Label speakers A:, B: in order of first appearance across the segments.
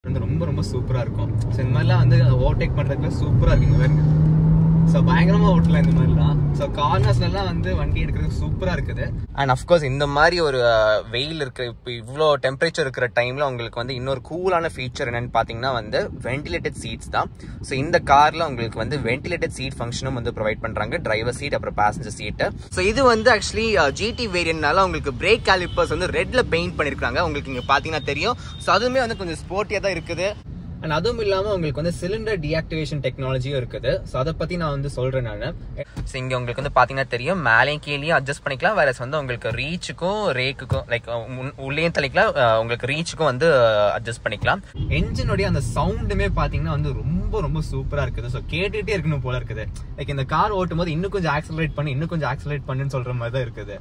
A: வந்து ரொம்ப ரொம்ப சூப்பரா இருக்கும் ஸோ இந்த மாதிரிலாம் வந்து ஓவர்டேக் பண்றதுக்குலாம் சூப்பரா இருக்குங்க பாருங்க ஸோ பயங்கரமா ஓட்டலாம் இந்த மாதிரிலாம் ஸோ கார்னர்ஸ்லாம் வந்து வண்டி எடுக்கிறதுக்கு சூப்பரா இருக்குது அண்ட் அஃப்கோர்ஸ் இந்த மாதிரி ஒரு அஹ், வெயில் இருக்கிற இப்போ இவ்வளோ டெம்பரேச்சர் இருக்கிற டைம்ல உங்களுக்கு வந்து இன்னொரு கூலான ஃபீச்சர் என்னன்னு பார்த்தீங்கன்னா வந்து வென்டிலேட்டட் சீட்ஸ் தான் ஸோ இந்த கார்ல உங்களுக்கு வந்து வென்டிலேட்டட் சீட் ஃபங்க்ஷனும் வந்து ப்ரொவைட் பண்றாங்க டிரைவர் சீட் அப்புறம் பேசஞ்சர் சீட்டு ஸோ இது வந்து ஆக்சுவலி ஜிடி வேரியன்ட்னால உங்களுக்கு பிரேக் காலிப்பர்ஸ் வந்து ரெட்ல பெயிண்ட் பண்ணிருக்காங்க உங்களுக்கு இங்க பாத்தீங்கன்னா தெரியும் ஸோ அதுவுமே வந்து கொஞ்சம் ஸ்போர்ட்டியா தான் இருக்குது அண்ட் அதுவும் இல்லாம உங்களுக்கு வந்து சிலிண்டர் டீஆக்டிவேஷன் டெக்னாலஜியும் இருக்குது ஸோ அதை பத்தி நான் வந்து சொல்றேன் நான் ஸோ இங்க உங்களுக்கு வந்து பாத்தீங்கன்னா தெரியும் மேலேயும் கீழேயும் அட்ஜஸ்ட் பண்ணிக்கலாம் வேற வந்து உங்களுக்கு ரீச்சுக்கும் ரேக்குக்கும் லைக் உள்ளேயும் தள்ளிக்கலாம் அஹ், உங்களுக்கு ரீச்சுக்கும் வந்து அட்ஜஸ்ட் பண்ணிக்கலாம் என்ஜினுடைய அந்த சவுண்டுமே பாத்தீங்கன்னா வந்து ரொம்ப ரொம்ப சூப்பரா இருக்குது ஸோ கேட்டுட்டே இருக்கணும் போல இருக்குது லைக் இந்த கார் ஓட்டும் போது இன்னும் கொஞ்சம் ஆக்சலரேட் பண்ணி இன்னும் கொஞ்சம் ஆக்சலரேட் பண்ணுன்னு சொல்ற மாதிரி தான் இருக்குது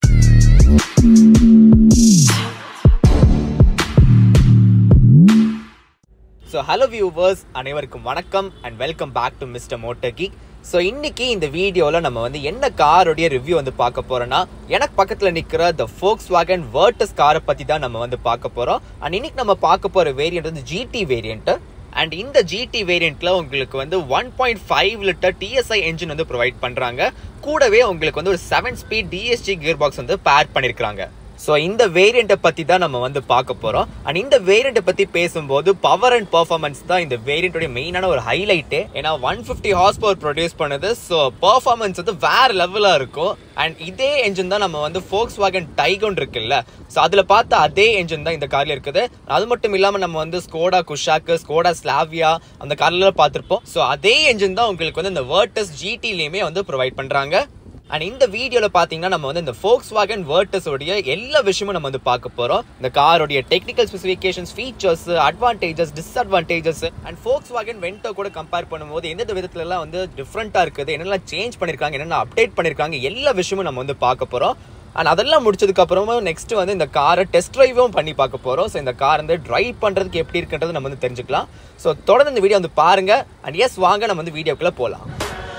A: ஸோ ஹலோ வியூவர்ஸ் அனைவருக்கும் வணக்கம் and welcome back to Mr Motor Geek so இன்னைக்கு இந்த வீடியோவில் நம்ம வந்து என்ன காரோடைய ரிவ்யூ வந்து பார்க்க போறோம்னா எனக்கு பக்கத்தில் நிற்கிற த ஃபோக்ஸ் வேகன் வேர்டஸ் காரை பற்றி தான் நம்ம வந்து பார்க்க போகிறோம் அண்ட் இன்னைக்கு நம்ம பார்க்க போகிற வேரியன்ட் வந்து ஜிடி வேரியன்ட் அண்ட் இந்த ஜிடி வேரியண்ட்ல உங்களுக்கு வந்து one point five litre TSI engine வந்து ப்ரொவைட் பண்றாங்க கூடவே உங்களுக்கு வந்து ஒரு seven speed DSG gear box வந்து பேர் பண்ணிருக்காங்க ஸோ இந்த வேரியண்ட்டை பற்றி தான் நம்ம வந்து பார்க்க போகிறோம் அண்ட் இந்த வேரியண்ட்டை பற்றி பேசும்போது பவர் அண்ட் பர்ஃபார்மன்ஸ் தான் இந்த வேரியண்ட்டோட மெயினான ஒரு ஹைலைட்டு ஏன்னா one fifty horse power produce பண்ணுது ஸோ பர்ஃபார்மன்ஸ் வந்து வேற லெவலாக இருக்கும் அண்ட் இதே என்ஜின் தான் நம்ம வந்து ஃபோக்ஸ் வேகன் டைகோன் இருக்குல்ல ஸோ அதில் பார்த்த அதே என்ஜின் தான் இந்த காரில் இருக்குது அது மட்டும் இல்லாமல் நம்ம வந்து ஸ்கோடா குஷாக்கு ஸ்கோடா ஸ்லாவியா அந்த கார்ல பார்த்துருப்போம் ஸோ அதே என்ஜின் தான் உங்களுக்கு வந்து இந்த வேர்டஸ் ஜிடிலையுமே வந்து ப்ரொவைட் பண்ணுறாங்க அண்ட் இந்த வீடியோல பாத்தீங்கன்னா நம்ம வந்து இந்த ஃபோக்ஸ் வாகன் வேர்டஸ் உடைய எல்லா விஷயமும் நம்ம வந்து பார்க்க போறோம் இந்த காரோடைய technical specifications features advantages disadvantages and Volkswagen Vento கூட கம்பேர் பண்ணும்போது எந்தெந்த விதத்துல எல்லாம் வந்து டிஃப்ரெண்டா இருக்குது என்னெல்லாம் சேஞ்ச் பண்ணிருக்காங்க என்னென்ன அப்டேட் பண்ணிருக்காங்க எல்லா விஷயமும் நம்ம வந்து பார்க்க போறோம் அண்ட் அதெல்லாம் முடிச்சதுக்கு அப்புறமா நெக்ஸ்ட் வந்து இந்த காரை டெஸ்ட் டிரைவும் பண்ணி பார்க்க போறோம் ஸோ இந்த கார் வந்து டிரைவ் பண்றதுக்கு எப்படி இருக்குன்றது நம்ம வந்து தெரிஞ்சுக்கலாம் ஸோ தொடர்ந்து இந்த வீடியோ வந்து பாருங்க அண்ட் எஸ் வாங்க நம்ம வந்து வீடியோக்குள்ள போலாம்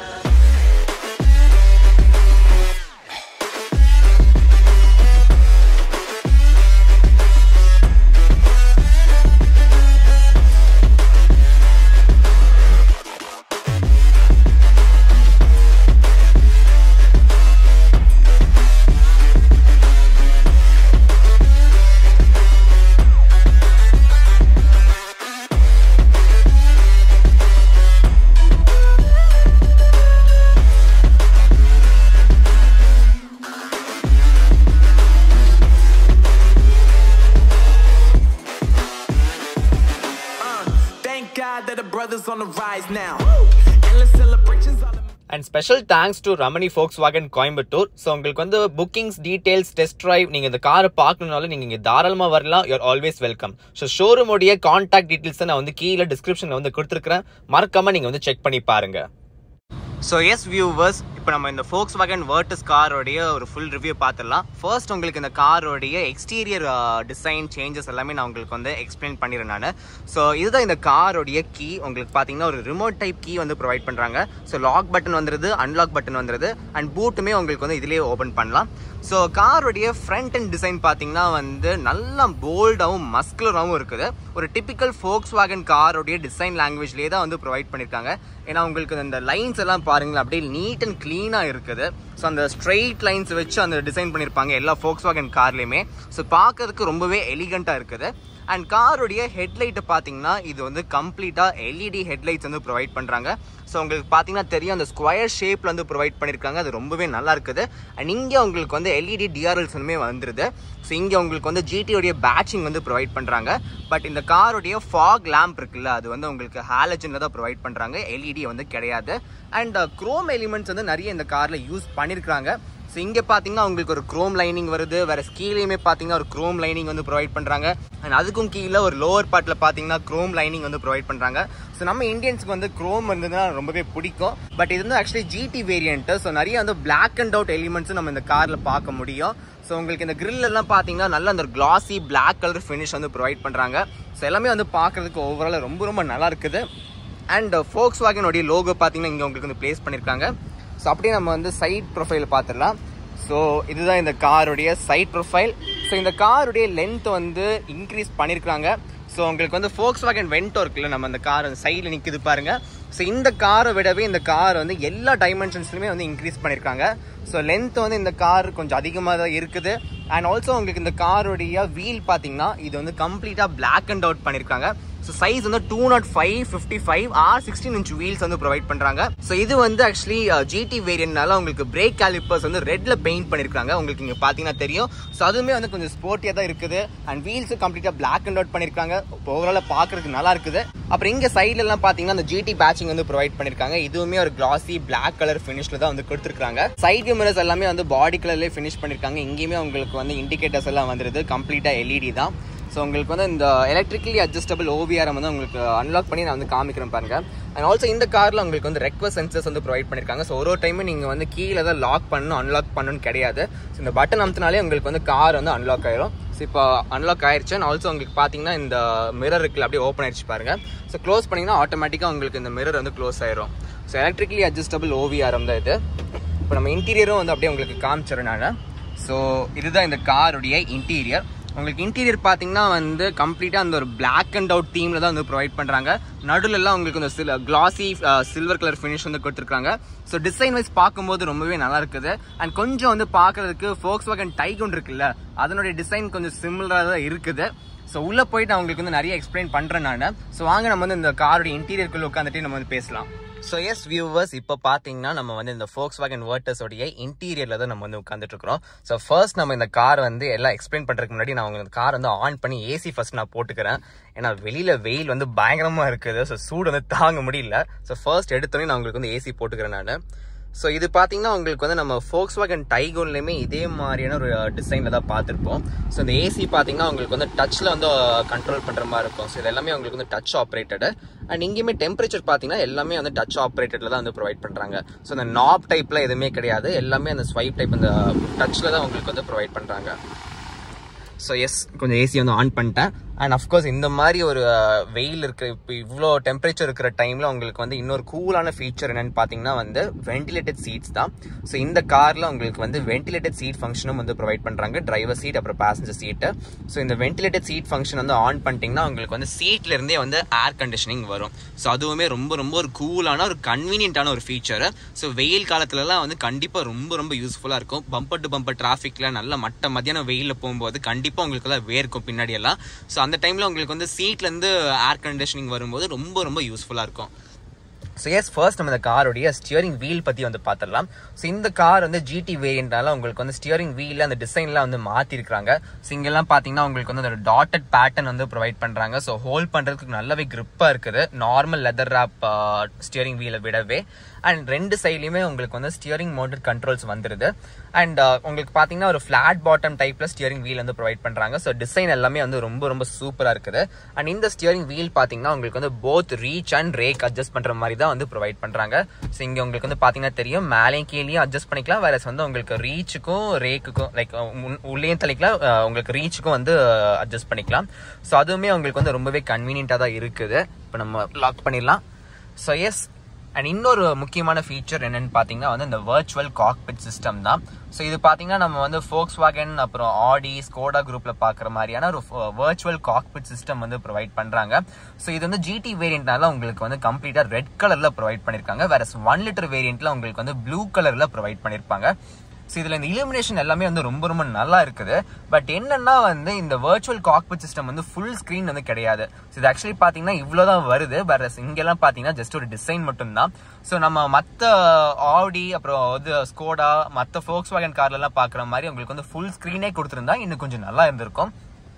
B: Thank God that the brothers on the rise now. Endless celebrations all the
A: and special thanks to Ramani Volkswagen Coimbatore so உங்களுக்கு வந்து புக்கிங்ஸ் டீடைல்ஸ் டெஸ்ட் ட்ரைவ் நீங்கள் இந்த காரை பார்க்கணுனாலும் நீங்கள் இங்கே தாராளமாக வரலாம் யூஆர் ஆல்வேஸ் வெல்கம் ஸோ ஷோரூமோடைய கான்டாக்ட் டீடைல்ஸை நான் வந்து கீழே டிஸ்கிரிப்ஷனில் வந்து கொடுத்துருக்கிறேன் மறக்காமல் நீங்கள் வந்து செக் பண்ணி பாருங்க ஸோ எஸ் வியூவர்ஸ் இப்போ நம்ம இந்த ஃபோக்ஸ் வேகன் வேர்டஸ் காரோடைய ஒரு ஃபுல் ரிவ்யூ பார்த்துடலாம் ஃபர்ஸ்ட் உங்களுக்கு இந்த காரோடைய எக்ஸ்டீரியர் டிசைன் சேஞ்சஸ் எல்லாமே நான் உங்களுக்கு வந்து எக்ஸ்பிளைன் பண்ணிடுறேன் நான் ஸோ இதுதான் இந்த காரோடைய கீ உங்களுக்கு பார்த்தீங்கன்னா ஒரு ரிமோட் டைப் கீ வந்து ப்ரொவைட் பண்ணுறாங்க ஸோ லாக் பட்டன் வந்துருது அன்லாக் பட்டன் வந்துருது அண்ட் பூட்டுமே உங்களுக்கு வந்து இதிலேயே ஓப்பன் பண்ணலாம் ஸோ காரோடைய ஃப்ரண்ட் அண்ட் டிசைன் பார்த்தீங்கன்னா வந்து நல்லா போல்டாகவும் மஸ்குலராகவும் இருக்குது ஒரு டிபிக்கல் ஃபோக்ஸ் வேகன் காரோடைய டிசைன் லாங்குவேஜ்லேயே தான் வந்து ப்ரொவைட் பண்ணியிருக்காங்க ஏன்னா உங்களுக்கு இந்த லைன்ஸ் எல்லாம் பாருங்களேன் அப்படியே நீட் அண்ட் க்ளீனாக இருக்குது ஸோ அந்த ஸ்ட்ரெயிட் லைன்ஸ் வச்சு அந்த டிசைன் பண்ணியிருப்பாங்க எல்லா ஃபோக்ஸ் வேகன் கார்லேயுமே ஸோ பார்க்கறதுக்கு ரொம்பவே எலிகண்ட்டாக இருக்குது அண்ட் காருடைய ஹெட்லைட்டை பார்த்தீங்கன்னா இது வந்து கம்ப்ளீட்டாக எல்இடி ஹெட்லைட்ஸ் வந்து ப்ரொவைட் பண்ணுறாங்க ஸோ உங்களுக்கு பார்த்தீங்கன்னா தெரியும் அந்த ஸ்கொயர் ஷேப்பில் வந்து ப்ரொவைட் பண்ணியிருக்காங்க அது ரொம்பவே நல்லா இருக்குது அண்ட் இங்கே உங்களுக்கு வந்து எல்இடி டிஆர்எல்ஸ் வந்துமே வந்துருது ஸோ இங்கே உங்களுக்கு வந்து ஜிடியோடைய பேட்சிங் வந்து ப்ரொவைட் பண்ணுறாங்க பட் இந்த காருடைய ஃபாக் லேம்ப் இருக்குல்ல அது வந்து உங்களுக்கு ஹாலஜனில் தான் ப்ரொவைட் பண்ணுறாங்க எல்இடி வந்து கிடையாது அண்ட் குரோம் எலிமெண்ட்ஸ் வந்து நிறைய இந்த காரில் யூஸ் பண்ணியிருக்காங்க ஸோ இங்கே பார்த்தீங்கன்னா உங்களுக்கு ஒரு க்ரோம் லைனிங் வருது வேற கீழேயுமே பார்த்தீங்கன்னா ஒரு க்ரோம் லைனிங் வந்து ப்ரொவைட் பண்ணுறாங்க அண்ட் அதுக்கும் கீழே ஒரு லோவர் பார்ட்டில் பார்த்தீங்கன்னா க்ரோம் லைனிங் வந்து ப்ரொவைட் பண்ணுறாங்க ஸோ நம்ம இந்தியன்ஸ்க்கு வந்து க்ரோம் இருந்ததுன்னா ரொம்பவே பிடிக்கும் பட் இது வந்து ஆக்சுவலி ஜிடி வேரியன்ட் ஸோ நிறைய வந்து பிளாக் அண்ட் அவுட் எலிமெண்ட்ஸும் நம்ம இந்த காரில் பார்க்க முடியும் ஸோ உங்களுக்கு இந்த grill எல்லாம் பார்த்தீங்கன்னா நல்ல அந்த கிளாசி பிளாக் கலர் ஃபினிஷ் வந்து ப்ரொவைட் பண்ணுறாங்க ஸோ எல்லாமே வந்து பார்க்கறதுக்கு ஓவரால் ரொம்ப ரொம்ப நல்லா இருக்குது அண்ட் ஃபோக்ஸ் வாகனுடைய லோகோ பார்த்தீங்கன்னா இங்கே உங்களுக்கு வந்து ப்ளேஸ் பண்ணியிருக்காங்க ஸோ அப்படியே நம்ம வந்து சைட் ப்ரொஃபைல் பார்த்துடலாம் ஸோ இதுதான் இந்த காருடைய சைட் ப்ரொஃபைல் ஸோ இந்த காருடைய லென்த் வந்து இன்க்ரீஸ் பண்ணியிருக்காங்க ஸோ ஸோ உங்களுக்கு வந்து ஃபோக்ஸ் வேகன் வென்டோ இருக்குல்ல நம்ம அந்த கார் சைடில் நிற்குது பாருங்க ஸோ இந்த காரை விடவே இந்த கார் வந்து எல்லா டைமென்ஷன்ஸ்லையுமே வந்து இன்க்ரீஸ் பண்ணியிருக்காங்க ஸோ லென்த் வந்து இந்த கார் கொஞ்சம் அதிகமாக தான் இருக்குது அண்ட் ஆல்சோ உங்களுக்கு இந்த காரோடைய வீல் பார்த்தீங்கன்னா இது வந்து கம்ப்ளீட்டாக பிளாக் அண்ட் அவுட் பண்ணியிருக்காங்க ஸோ சைஸ் வந்து two nought five fifty five R sixteen inch wheels வந்து ப்ரொவைட் பண்ணுறாங்க ஸோ இது வந்து ஆக்சுவலி ஜிடி வேரியன்ட்னால உங்களுக்கு பிரேக் கேலிப்பர்ஸ் வந்து ரெட்ல பெயிண்ட் பண்ணியிருக்காங்க உங்களுக்கு இங்கே பார்த்தீங்கன்னா தெரியும் ஸோ அதுவுமே வந்து கொஞ்சம் ஸ்போர்ட்டியாக தான் இருக்குது அண்ட் வீல்ஸ் கம்ப்ளீட்டாக பிளாக் அண்ட் அவுட் பண்ணியிருக்காங்க ஓவராலாக பார்க்கறதுக்கு நல்லா இருக்குது அப்புறம் இங்கே சைட்லலாம் பார்த்தீங்கன்னா அந்த ஜிடி பேட்சிங் வந்து ப்ரொவைட் பண்ணியிருக்காங்க இதுவுமே ஒரு கிளாசி பிளாக் கலர் ஃபினிஷில் தான் வந்து கொடுத்துருக்காங்க சைட் மிரர்ஸ் எல்லாமே வந்து பாடி கலர்லேயே ஃபினிஷ் பண்ணியிருக்காங்க இங்கேயுமே உங்களுக்கு வந்து இண்டிகேட்டர்ஸ் எல்லாம் வந்துருது கம்ப்ளீட்டாக எல்இடி தான் ஸோ உங்களுக்கு வந்து இந்த எலக்ட்ரிக்கலி அட்ஜஸ்டபிள் ஓவிஆரம் வந்து உங்களுக்கு அன்லாக் பண்ணி நான் வந்து காமிக்கிறேன் பாருங்க அண்ட் ஆல்சோ இந்த காரில் உங்களுக்கு வந்து ரெக்வஸ்ட் சென்சர்ஸ் வந்து ப்ரொவைட் பண்ணியிருக்காங்க ஸோ ஒரு ஒரு டைமும் நீங்கள் வந்து கீழே தான் லாக் பண்ணணும் அன்லாக் பண்ணணும்னு கிடையாது ஸோ இந்த பட்டன் அமுத்தினாலே உங்களுக்கு வந்து கார் வந்து அன்லாக் ஆயிரும் ஸோ இப்போ அன்லாக் ஆயிடுச்சு அண்ட் ஆல்சோ உங்களுக்கு பார்த்தீங்கன்னா இந்த மிரர் இருக்குல்ல அப்படியே ஓப்பன் ஆயிடுச்சு பாருங்க ஸோ க்ளோஸ் பண்ணிங்கன்னா ஆட்டோமேட்டிக்காக உங்களுக்கு இந்த மிரர் வந்து க்ளோஸ் ஆயிரும் ஸோ எலக்ட்ரிக்கலி அட்ஜஸ்டபிள் ஓவிஆரம் தான் இது இப்போ நம்ம இன்டீரியரும் வந்து அப்படியே உங்களுக்கு காமிச்சிடுறேன் நான் ஸோ இதுதான் இந்த காருடைய இன்டீரியர் உங்களுக்கு இன்டீரியர் பார்த்தீங்கன்னா வந்து கம்ப்ளீட்டாக அந்த ஒரு பிளாக் அண்ட் அவுட் தீமில் தான் வந்து ப்ரொவைட் பண்ணுறாங்க நடுலெல்லாம் உங்களுக்கு இந்த சில கிளாசி சில்வர் கலர் ஃபினிஷ் வந்து கொடுத்துருக்காங்க ஸோ டிசைன் வைஸ் பார்க்கும்போது ரொம்பவே நல்லா இருக்குது அண்ட் கொஞ்சம் வந்து பார்க்கறதுக்கு ஃபோக்ஸ் வேகன் டைகன் இருக்குல்ல அதனுடைய டிசைன் கொஞ்சம் சிமிலராக தான் இருக்குது ஸோ உள்ளே போயிட்டு நான் உங்களுக்கு வந்து நிறைய எக்ஸ்பிளைன் பண்ணுறேன் நான் ஸோ வாங்க நம்ம வந்து இந்த காரோட இன்டீரியருக்குள்ள உட்காந்துட்டு நம்ம வந்து பேசலாம் ஸோ எஸ் வியூவர்ஸ் இப்போ பார்த்தீங்கன்னா நம்ம வந்து இந்த ஃபோக்ஸ் வேகன் வேர்ட்டஸோடைய இன்டீரியரில் தான் நம்ம வந்து உட்காந்துட்டு இருக்கிறோம் ஸோ ஃபர்ஸ்ட் நம்ம இந்த கார் வந்து எல்லாம் எக்ஸ்பிளைன் பண்ணுறதுக்கு முன்னாடி நான் உங்களுக்கு இந்த கார் வந்து ஆன் பண்ணி ஏசி ஃபர்ஸ்ட் நான் போட்டுக்கிறேன் ஏன்னா வெளியில் வெயில் வந்து பயங்கரமாக இருக்குது ஸோ சூடு வந்து தாங்க முடியல ஸோ ஃபர்ஸ்ட் எடுத்தோடனே நான் உங்களுக்கு வந்து ஏசி போட்டுக்கிறேன் நான் ஸோ இது பார்த்தீங்கன்னா உங்களுக்கு வந்து நம்ம ஃபோக்ஸ் வேகன் டைகோன்லையுமே இதே மாதிரியான ஒரு டிசைனில் தான் பார்த்துருப்போம் ஸோ இந்த ஏசி பார்த்தீங்கன்னா உங்களுக்கு வந்து டச்சில் வந்து கண்ட்ரோல் பண்ணுற மாதிரி இருக்கும் ஸோ இது எல்லாமே உங்களுக்கு வந்து டச் ஆப்ரேட்டடு அண்ட் இங்கேயுமே டெம்பரேச்சர் பார்த்தீங்கன்னா எல்லாமே வந்து டச் ஆப்ரேட்டடில் தான் வந்து ப்ரொவைட் பண்ணுறாங்க ஸோ இந்த நாப் டைப்பில் எதுவுமே கிடையாது எல்லாமே அந்த ஸ்வைப் டைப் அந்த டச்சில் தான் உங்களுக்கு வந்து ப்ரொவைட் பண்ணுறாங்க ஸோ எஸ் கொஞ்சம் ஏசி வந்து ஆன் பண்ணிட்டேன் அண்ட் அஃப்கோர்ஸ் இந்த மாதிரி ஒரு அஹ், வெயில் இருக்கிற இப்போ இவ்வளோ டெம்பரேச்சர் இருக்கிற டைமில் உங்களுக்கு வந்து இன்னொரு கூலான ஃபீச்சர் என்னன்னு பார்த்தீங்கன்னா வந்து வென்டிலேட்டட் சீட்ஸ் தான் ஸோ இந்த காரில் உங்களுக்கு வந்து வென்டிலேட்டட் சீட் ஃபங்க்ஷனும் வந்து ப்ரொவைட் பண்ணுறாங்க டிரைவர் சீட் அப்புறம் பேசஞ்சர் சீட்டு ஸோ இந்த வென்டிலேட்டட் சீட் ஃபங்க்ஷன் வந்து ஆன் பண்ணிட்டீங்கன்னா உங்களுக்கு வந்து சீட்ல இருந்தே வந்து ஏர் கண்டிஷனிங் வரும் ஸோ அதுவுமே ரொம்ப ரொம்ப ஒரு கூலான ஒரு கன்வீனியன்ட்டான ஒரு ஃபீச்சர் ஸோ வெயில் காலத்துலலாம் வந்து கண்டிப்பாக ரொம்ப ரொம்ப யூஸ்ஃபுல்லாக இருக்கும் பம்பர் டு பம்பர் டிராஃபிக்கில் நல்ல மட்ட மத்தியானம் வெயிலில் போகும்போது கண்டிப்பாக உங்களுக்கு எல்லாம் வேர்க்கும் பின்னாடி எல்லாம் ஸோ அந்த டைமில் உங்களுக்கு வந்து சீட்லேருந்து ஏர் கண்டிஷனிங் வரும்போது ரொம்ப ரொம்ப யூஸ்ஃபுல்லாக இருக்கும் ஸோ எஸ் ஃபர்ஸ்ட் நம்ம இந்த காரோடைய ஸ்டியரிங் வீல் பற்றி வந்து பார்த்துடலாம் ஸோ இந்த கார் வந்து ஜிடி வேரியண்ட்னால உங்களுக்கு வந்து ஸ்டியரிங் வீல் அந்த டிசைன்லாம் வந்து மாற்றிருக்காங்க ஸோ இங்கெல்லாம் பார்த்தீங்கன்னா உங்களுக்கு வந்து அந்த டாட்டட் பேட்டர்ன் வந்து ப்ரொவைட் பண்ணுறாங்க ஸோ ஹோல்ட் பண்ணுறதுக்கு நல்லாவே grip-ஆ இருக்குது நார்மல் லெதர் ரேப் ஸ்டியரிங் வீலை விடவே அண்ட் ரெண்டு சைட்லையுமே உங்களுக்கு வந்து ஸ்டியரிங் மோட்டர் கண்ட்ரோல்ஸ் வந்துருது அண்ட் உங்களுக்கு பார்த்தீங்கன்னா ஒரு ஃபிளாட் பாட்டம் டைப்பில் ஸ்டியரிங் வீல் வந்து ப்ரொவைட் பண்ணுறாங்க ஸோ டிசைன் எல்லாமே வந்து ரொம்ப ரொம்ப சூப்பராக இருக்குது அண்ட் இந்த ஸ்டியரிங் வீல் பார்த்தீங்கன்னா உங்களுக்கு வந்து both reach and rake adjust பண்ணுற மாதிரி தான் வந்து ப்ரொவைட் பண்ணுறாங்க ஸோ இங்கே உங்களுக்கு வந்து பார்த்தீங்கன்னா தெரியும் மேலேயும் கீழேயும் அட்ஜஸ்ட் பண்ணிக்கலாம் வேற வந்து உங்களுக்கு ரீச்சுக்கும் ரேக்குக்கும் லைக் உள்ளேயும் தள்ளிக்கலாம் அஹ், உங்களுக்கு ரீச்சுக்கும் வந்து அட்ஜஸ்ட் பண்ணிக்கலாம் ஸோ அதுவுமே உங்களுக்கு வந்து ரொம்பவே கன்வீனியண்ட்டாக தான் இருக்குது இப்போ நம்ம லாக் பண்ணிடலாம் ஸோ எஸ் அண்ட் இன்னொரு முக்கியமான ஃபீச்சர் என்னன்னு பார்த்தீங்கன்னா வந்து இந்த வர்ச்சுவல் காக்பிட் சிஸ்டம் தான் ஸோ இது பார்த்தீங்கன்னா நம்ம வந்து ஃபோக்ஸ் வாகன் அப்புறம் ஆடி ஸ்கோடா குரூப்பில் பார்க்குற மாதிரியான ஒரு வர்ச்சுவல் காக்பிட் சிஸ்டம் வந்து ப்ரொவைட் பண்ணுறாங்க ஸோ இது வந்து ஜிடி வேரியண்ட்னால உங்களுக்கு வந்து கம்ப்ளீட்டாக ரெட் கலரில் ப்ரொவைட் பண்ணியிருக்காங்க வேற ஒன் லிட்டர் வேரியண்ட்டில் உங்களுக்கு வந்து ப்ளூ கலரில் ப்ரொவைட் பண்ணியிருப்பாங்க ஸோ இதில் இந்த இலுமினேஷன் எல்லாமே வந்து ரொம்ப ரொம்ப நல்லா இருக்குது பட் என்னன்னா வந்து இந்த வர்ச்சுவல் காக்பிட் சிஸ்டம் வந்து ஃபுல் ஸ்க்ரீன் வந்து கிடையாது ஸோ இது ஆக்சுவலி பார்த்தீங்கன்னா இவ்வளோ தான் வருது பட் இங்கெல்லாம் பார்த்தீங்கன்னா ஜஸ்ட் ஒரு டிசைன் மட்டும்தான் ஸோ நம்ம மற்ற ஆடி அப்புறம் இது ஸ்கோடா மற்ற ஃபோக்ஸ் வேகன் கார்லலாம் பார்க்குற மாதிரி உங்களுக்கு வந்து ஃபுல் ஸ்க்ரீனே கொடுத்துருந்தா இன்னும் கொஞ்சம் நல்லா இருந்திருக்கும்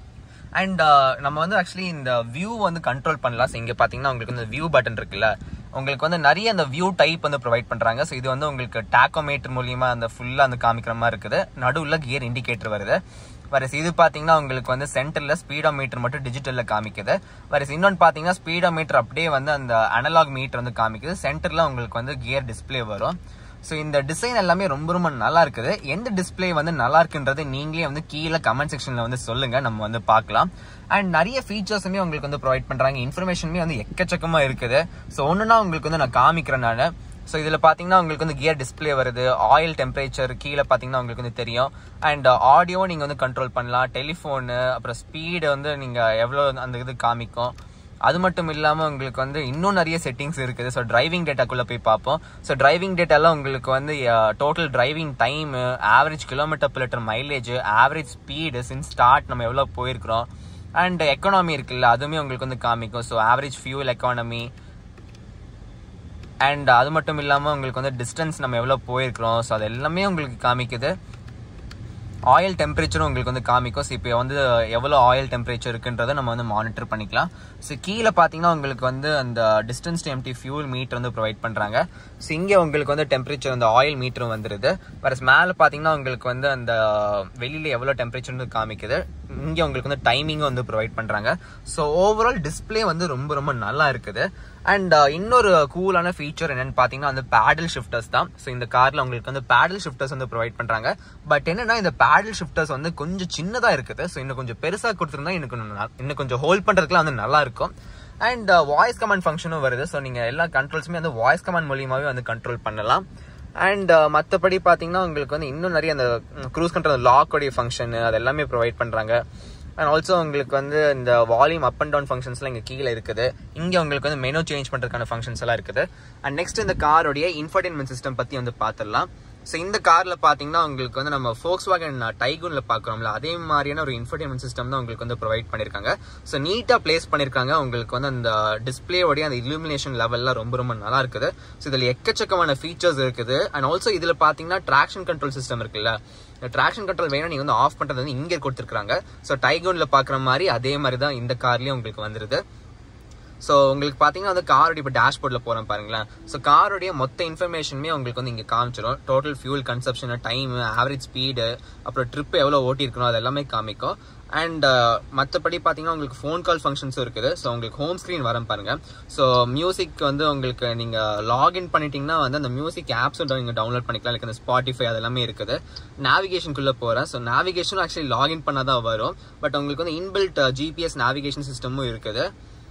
A: அண்ட் நம்ம வந்து ஆக்சுவலி இந்த வியூ வந்து கண்ட்ரோல் பண்ணலாம் ஸோ இங்கே பார்த்தீங்கன்னா உங்களுக்கு வந்து வியூ பட்டன் இருக்குல்ல உங்களுக்கு வந்து நிறைய அந்த வியூ டைப் வந்து ப்ரொவைட் பண்ணுறாங்க ஸோ இது வந்து உங்களுக்கு டாக்கோமீட்டர் மூலியமா அந்த ஃபுல்லாக அந்த காமிக்கிற மாதிரி இருக்குது நடுவில் கியர் இண்டிகேட்டர் வருது வரஸ் இது பார்த்தீங்கன்னா உங்களுக்கு வந்து சென்டரில் ஸ்பீடோ மீட்டர் மட்டும் டிஜிட்டலில் காமிக்குது வரஸ் இன்னொன்று பார்த்தீங்கன்னா ஸ்பீடோ மீட்டர் அப்படியே வந்து அந்த அனலாக் மீட்டர் வந்து காமிக்குது சென்டரில் உங்களுக்கு வந்து கியர் டிஸ்ப்ளே வரும் ஸோ இந்த டிசைன் எல்லாமே ரொம்ப ரொம்ப நல்லா இருக்குது எந்த டிஸ்ப்ளே வந்து நல்லா இருக்குன்றது நீங்களே வந்து கீழே கமெண்ட் செக்ஷன்ல வந்து சொல்லுங்க நம்ம வந்து பார்க்கலாம் அண்ட் நிறைய ஃபீச்சர்ஸுமே உங்களுக்கு வந்து ப்ரொவைட் பண்றாங்க இன்ஃபர்மேஷனுமே வந்து எக்கச்சக்கமா இருக்குது ஸோ ஒன்றுனா உங்களுக்கு வந்து நான் காமிக்கிறேன் நான் ஸோ இதில் பார்த்தீங்கன்னா உங்களுக்கு வந்து கியர் டிஸ்ப்ளே வருது ஆயில் டெம்பரேச்சர் கீழே பார்த்தீங்கன்னா உங்களுக்கு வந்து தெரியும் அண்ட் ஆடியோ நீங்கள் வந்து கண்ட்ரோல் பண்ணலாம் டெலிஃபோனு அப்புறம் ஸ்பீடு வந்து நீங்கள் எவ்வளோ அந்த இது காமிக்கும் அது மட்டும் இல்லாமல் உங்களுக்கு வந்து இன்னும் நிறைய செட்டிங்ஸ் இருக்குது ஸோ டிரைவிங் டேட்டாக்குள்ளே போய் பார்ப்போம் ஸோ டிரைவிங் டேட்டாலாம் உங்களுக்கு வந்து total driving time average kilometre per litre mileage average speed since start நம்ம எவ்வளோ போயிருக்கிறோம் அண்ட் எக்கானமி இருக்குல்ல அதுவுமே உங்களுக்கு வந்து காமிக்கும் so average fuel economy and அது மட்டும் இல்லாமல் உங்களுக்கு வந்து டிஸ்டன்ஸ் நம்ம எவ்வளோ போயிருக்கிறோம் ஸோ அது எல்லாமே உங்களுக்கு காமிக்குது ஆயில் டெம்பரேச்சரும் உங்களுக்கு வந்து காமிக்கும் ஸோ இப்போ வந்து எவ்வளோ ஆயில் டெம்பரேச்சர் இருக்குன்றதை நம்ம வந்து மானிட்டர் பண்ணிக்கலாம் ஸோ கீழே பார்த்தீங்கன்னா உங்களுக்கு வந்து அந்த டிஸ்டன்ஸ் எம்டி ஃபியூல் மீட்டர் வந்து ப்ரொவைட் பண்ணுறாங்க ஸோ இங்கே உங்களுக்கு வந்து டெம்பரேச்சர் அந்த ஆயில் மீட்டரும் வந்துடுது வேறு மேலே பார்த்தீங்கன்னா உங்களுக்கு வந்து அந்த வெளியில் எவ்வளோ டெம்பரேச்சர்னு காமிக்குது இங்கே உங்களுக்கு வந்து டைமிங்கும் வந்து ப்ரொவைட் பண்ணுறாங்க ஸோ ஓவரால் டிஸ்பிளே வந்து ரொம்ப ரொம்ப நல்லா இருக்குது அண்ட் இன்னொரு கூலான ஃபீச்சர் என்னன்னு பார்த்தீங்கன்னா வந்து பேடல் ஷிஃப்டர்ஸ் தான் ஸோ இந்த காரில் உங்களுக்கு வந்து பேடல் ஷிஃப்டர்ஸ் வந்து ப்ரொவைட் பண்ணுறாங்க பட் என்னன்னா இந்த பேடல் ஷிஃப்டர்ஸ் வந்து கொஞ்சம் சின்னதாக இருக்குது ஸோ இன்னும் கொஞ்சம் பெருசாக கொடுத்துருந்தா இன்னும் கொஞ்சம் நல்லா- இன்னும் கொஞ்சம் ஹோல்ட் பண்ணுறதுக்குலாம் வந்து நல்லா இருக்கும் அண்ட் வாய்ஸ் கமாண்ட் ஃபங்க்ஷனும் வருது ஸோ நீங்கள் எல்லா கண்ட்ரோல்ஸுமே வந்து வாய்ஸ் கமாண்ட் மூலியமாகவே வந்து கண்ட்ரோல் பண்ணலாம் அண்ட் மற்றபடி பார்த்தீங்கன்னா உங்களுக்கு வந்து இன்னும் நிறைய அந்த க்ரூஸ் கண்ட்ரோல் லாக்கோடைய ஃபங்க்ஷன் அது எல்லாமே ப்ரொவைட் பண்ணுறாங்க அண்ட் ஆல்சோ உங்களுக்கு வந்து இந்த வால்யூம் அப் அண்ட் டவுன் ஃபங்க்ஷன்ஸ்லாம் இங்கே கீழே இருக்குது இங்கே உங்களுக்கு வந்து மெனு சேஞ்ச் பண்ணுறதுக்கான ஃபங்க்ஷன்ஸ் எல்லாம் இருக்குது அண்ட் நெக்ஸ்ட் இந்த காரோடைய இன்ஃபர்டைன்மெண்ட் சிஸ்டம் பற்றி வந்து பார்த்துடலாம் ஸோ இந்த காரில் பார்த்தீங்கன்னா உங்களுக்கு வந்து நம்ம ஃபோக்ஸ் வாகன் டைகூனில் பார்க்குறோம்ல அதே மாதிரியான ஒரு இன்ஃபர்டைன்மெண்ட் சிஸ்டம் தான் உங்களுக்கு வந்து ப்ரொவைட் பண்ணியிருக்காங்க ஸோ நீட்டாக ப்ளேஸ் பண்ணியிருக்காங்க உங்களுக்கு வந்து அந்த டிஸ்பிளேயோடைய அந்த illumination லெவல்லாம் ரொம்ப ரொம்ப நல்லா இருக்குது ஸோ இதில் எக்கச்சக்கமான ஃபீச்சர்ஸ் இருக்குது அண்ட் ஆல்சோ இதில் பார்த்தீங்கன்னா ட்ராக்ஷன் கண்ட்ரோல் சிஸ்டம் இருக்குல்ல இந்த ட்ராக்ஷன் கண்ட்ரோல் வேணும் நீங்கள் வந்து ஆஃப் பண்ணுறது வந்து இங்கே கொடுத்துருக்காங்க ஸோ டைகோனில் பார்க்குற மாதிரி அதே மாதிரி தான் இந்த கார்லேயும் உங்களுக்கு வந்துருது ஸோ உங்களுக்கு பார்த்தீங்கன்னா வந்து காரோட இப்போ டேஷ்போர்டில் போகிறோம் பாருங்களேன் ஸோ காரோடைய மொத்த இன்ஃபர்மேஷனுமே உங்களுக்கு வந்து இங்கே காமிச்சிடும் total fuel consumption time average speed அப்புறம் ட்ரிப் எவ்வளோ ஓட்டியிருக்கணும் அது எல்லாமே காமிக்கும் அண்ட் மற்றபடி பார்த்தீங்கன்னா உங்களுக்கு ஃபோன் கால் ஃபங்க்ஷன்ஸும் இருக்குது ஸோ உங்களுக்கு ஹோம் ஸ்க்ரீன் வரும் பாருங்க ஸோ மியூசிக் வந்து உங்களுக்கு நீங்கள் லாகின் பண்ணிட்டீங்கன்னா வந்து அந்த மியூசிக் ஆப்ஸும் நீங்கள் டவுன்லோட் பண்ணிக்கலாம் லைக் அந்த ஸ்பாட்டிஃபை அது எல்லாமே இருக்குது நேவிகேஷனுக்குள்ளே போகிறேன் ஸோ நேவிகேஷனும் ஆக்சுவலி லாகின் பண்ணால் தான் வரும் பட் உங்களுக்கு வந்து இன்பில்ட் ஜிபிஎஸ் நேவிகேஷன் சிஸ்டமும் இருக்குது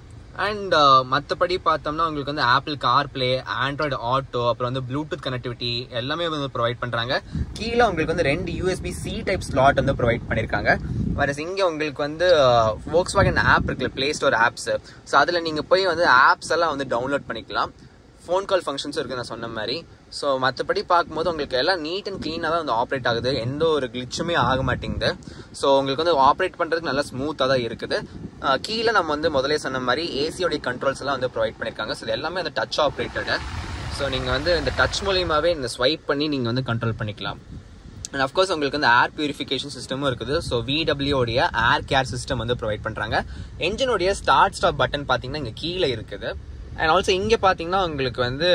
A: அண்ட் மற்றபடி பார்த்தோம்னா உங்களுக்கு வந்து Apple car play Android auto அப்புறம் வந்து ப்ளூடூத் கனெக்டிவிட்டி எல்லாமே வந்து ப்ரொவைட் பண்ணுறாங்க கீழே உங்களுக்கு வந்து ரெண்டு யூஎஸ்பி சி டைப் ஸ்லாட் வந்து ப்ரொவைட் பண்ணியிருக்காங்க வேற இங்கே உங்களுக்கு வந்து ஃபோக்ஸ் வாகன் ஆப் இருக்குல்ல ப்ளே ஸ்டோர் ஆப்ஸ் ஸோ அதில் நீங்கள் போய் வந்து ஆப்ஸ் எல்லாம் வந்து டவுன்லோட் பண்ணிக்கலாம் ஃபோன் கால் ஃபங்க்ஷன்ஸும் இருக்குது நான் சொன்ன மாதிரி ஸோ மற்றபடி பார்க்கும்போது உங்களுக்கு எல்லாம் நீட் அண்ட் க்ளீனாக தான் வந்து ஆப்ரேட் ஆகுது எந்த ஒரு கிளிச்சுமே ஆக மாட்டேங்குது ஸோ உங்களுக்கு வந்து ஆப்ரேட் பண்ணுறதுக்கு நல்லா ஸ்மூத்தாக தான் இருக்குது அஹ் கீழே நம்ம வந்து முதலே சொன்ன மாதிரி ஏசியோடைய கண்ட்ரோல்ஸ் எல்லாம் வந்து ப்ரொவைட் பண்ணியிருக்காங்க ஸோ இது எல்லாமே வந்து டச் ஆப்ரேட்டடு ஸோ நீங்கள் வந்து இந்த டச் மூலியமாகவே இந்த ஸ்வைப் பண்ணி நீங்கள் வந்து கண்ட்ரோல் பண்ணிக்கலாம் அண்ட் அஃப்கோர்ஸ் உங்களுக்கு வந்து ஏர் பியூரிஃபிகேஷன் சிஸ்டமும் இருக்குது ஸோ விடபிள்யூடைய ஏர் கேர் சிஸ்டம் வந்து ப்ரொவைட் பண்ணுறாங்க என்ஜினுடைய ஸ்டார்ட் ஸ்டாப் பட்டன் பார்த்தீங்கன்னா இங்கே கீழே இருக்குது அண்ட் ஆல்சோ இங்கே பார்த்தீங்கன்னா உங்களுக்கு வந்து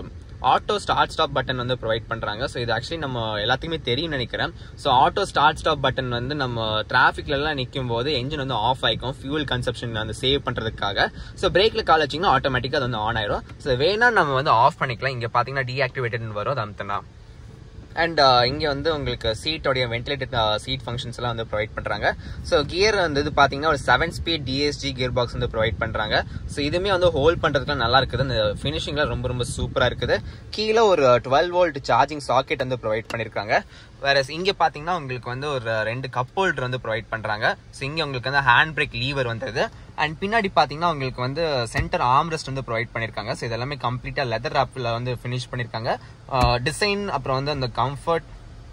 A: ஆட்டோ ஸ்டார்ட் ஸ்டாப் பட்டன் வந்து ப்ரொவைட் பண்ணுறாங்க ஸோ இது ஆக்சுவலி நம்ம எல்லாத்துக்குமே தெரியும் நினைக்கிறேன் so auto start stop button வந்து நம்ம டிராஃபிக்லலாம் நிற்கும் போது என்ஜின் வந்து ஆஃப் ஆகிக்கும் ஃபியூல் கன்சப்ஷன் வந்து சேவ் பண்ணுறதுக்காக ஸோ பிரேக்கில் கால் வச்சிங்கன்னா ஆட்டோமேட்டிக்காக அது வந்து ஆன் ஆயிரும் ஸோ வேணா நம்ம வந்து ஆஃப் பண்ணிக்கலாம் இங்கே பார்த்தீங்கன்னா டீஆக்டிவேட்டட்னு வரும் அது அமுத்தினா அண்ட் இங்கே வந்து உங்களுக்கு சீட்டோடைய வென்டிலேட்டட் சீட் ஃபங்க்ஷன்ஸ் எல்லாம் வந்து ப்ரொவைட் பண்ணுறாங்க ஸோ கியர் வந்து இது பார்த்தீங்கன்னா ஒரு seven speed DSG gear box வந்து ப்ரொவைட் பண்ணுறாங்க ஸோ இதுவுமே வந்து ஹோல்ட் பண்ணுறதுக்குலாம் நல்லா இருக்குது அந்த ஃபினிஷிங்லாம் ரொம்ப ரொம்ப சூப்பராக இருக்குது கீழே ஒரு டுவெல் வோல்ட் சார்ஜிங் சாக்கெட் வந்து ப்ரொவைட் பண்ணியிருக்காங்க வேற இங்கே பார்த்தீங்கன்னா உங்களுக்கு வந்து ஒரு ரெண்டு கப் ஹோல்டர் வந்து ப்ரொவைட் பண்ணுறாங்க ஸோ இங்கே உங்களுக்கு வந்து ஹேண்ட் பிரேக் லீவர் வந்தது அண்ட் பின்னாடி பார்த்தீங்கன்னா உங்களுக்கு வந்து சென்டர் ஆம்ரெஸ்ட் வந்து ப்ரொவைட் பண்ணியிருக்காங்க ஸோ இதெல்லாமே கம்ப்ளீட்டாக லெதர் ஆப்பில் வந்து ஃபினிஷ் பண்ணியிருக்காங்க டிசைன் அப்புறம் வந்து அந்த கம்ஃபர்ட்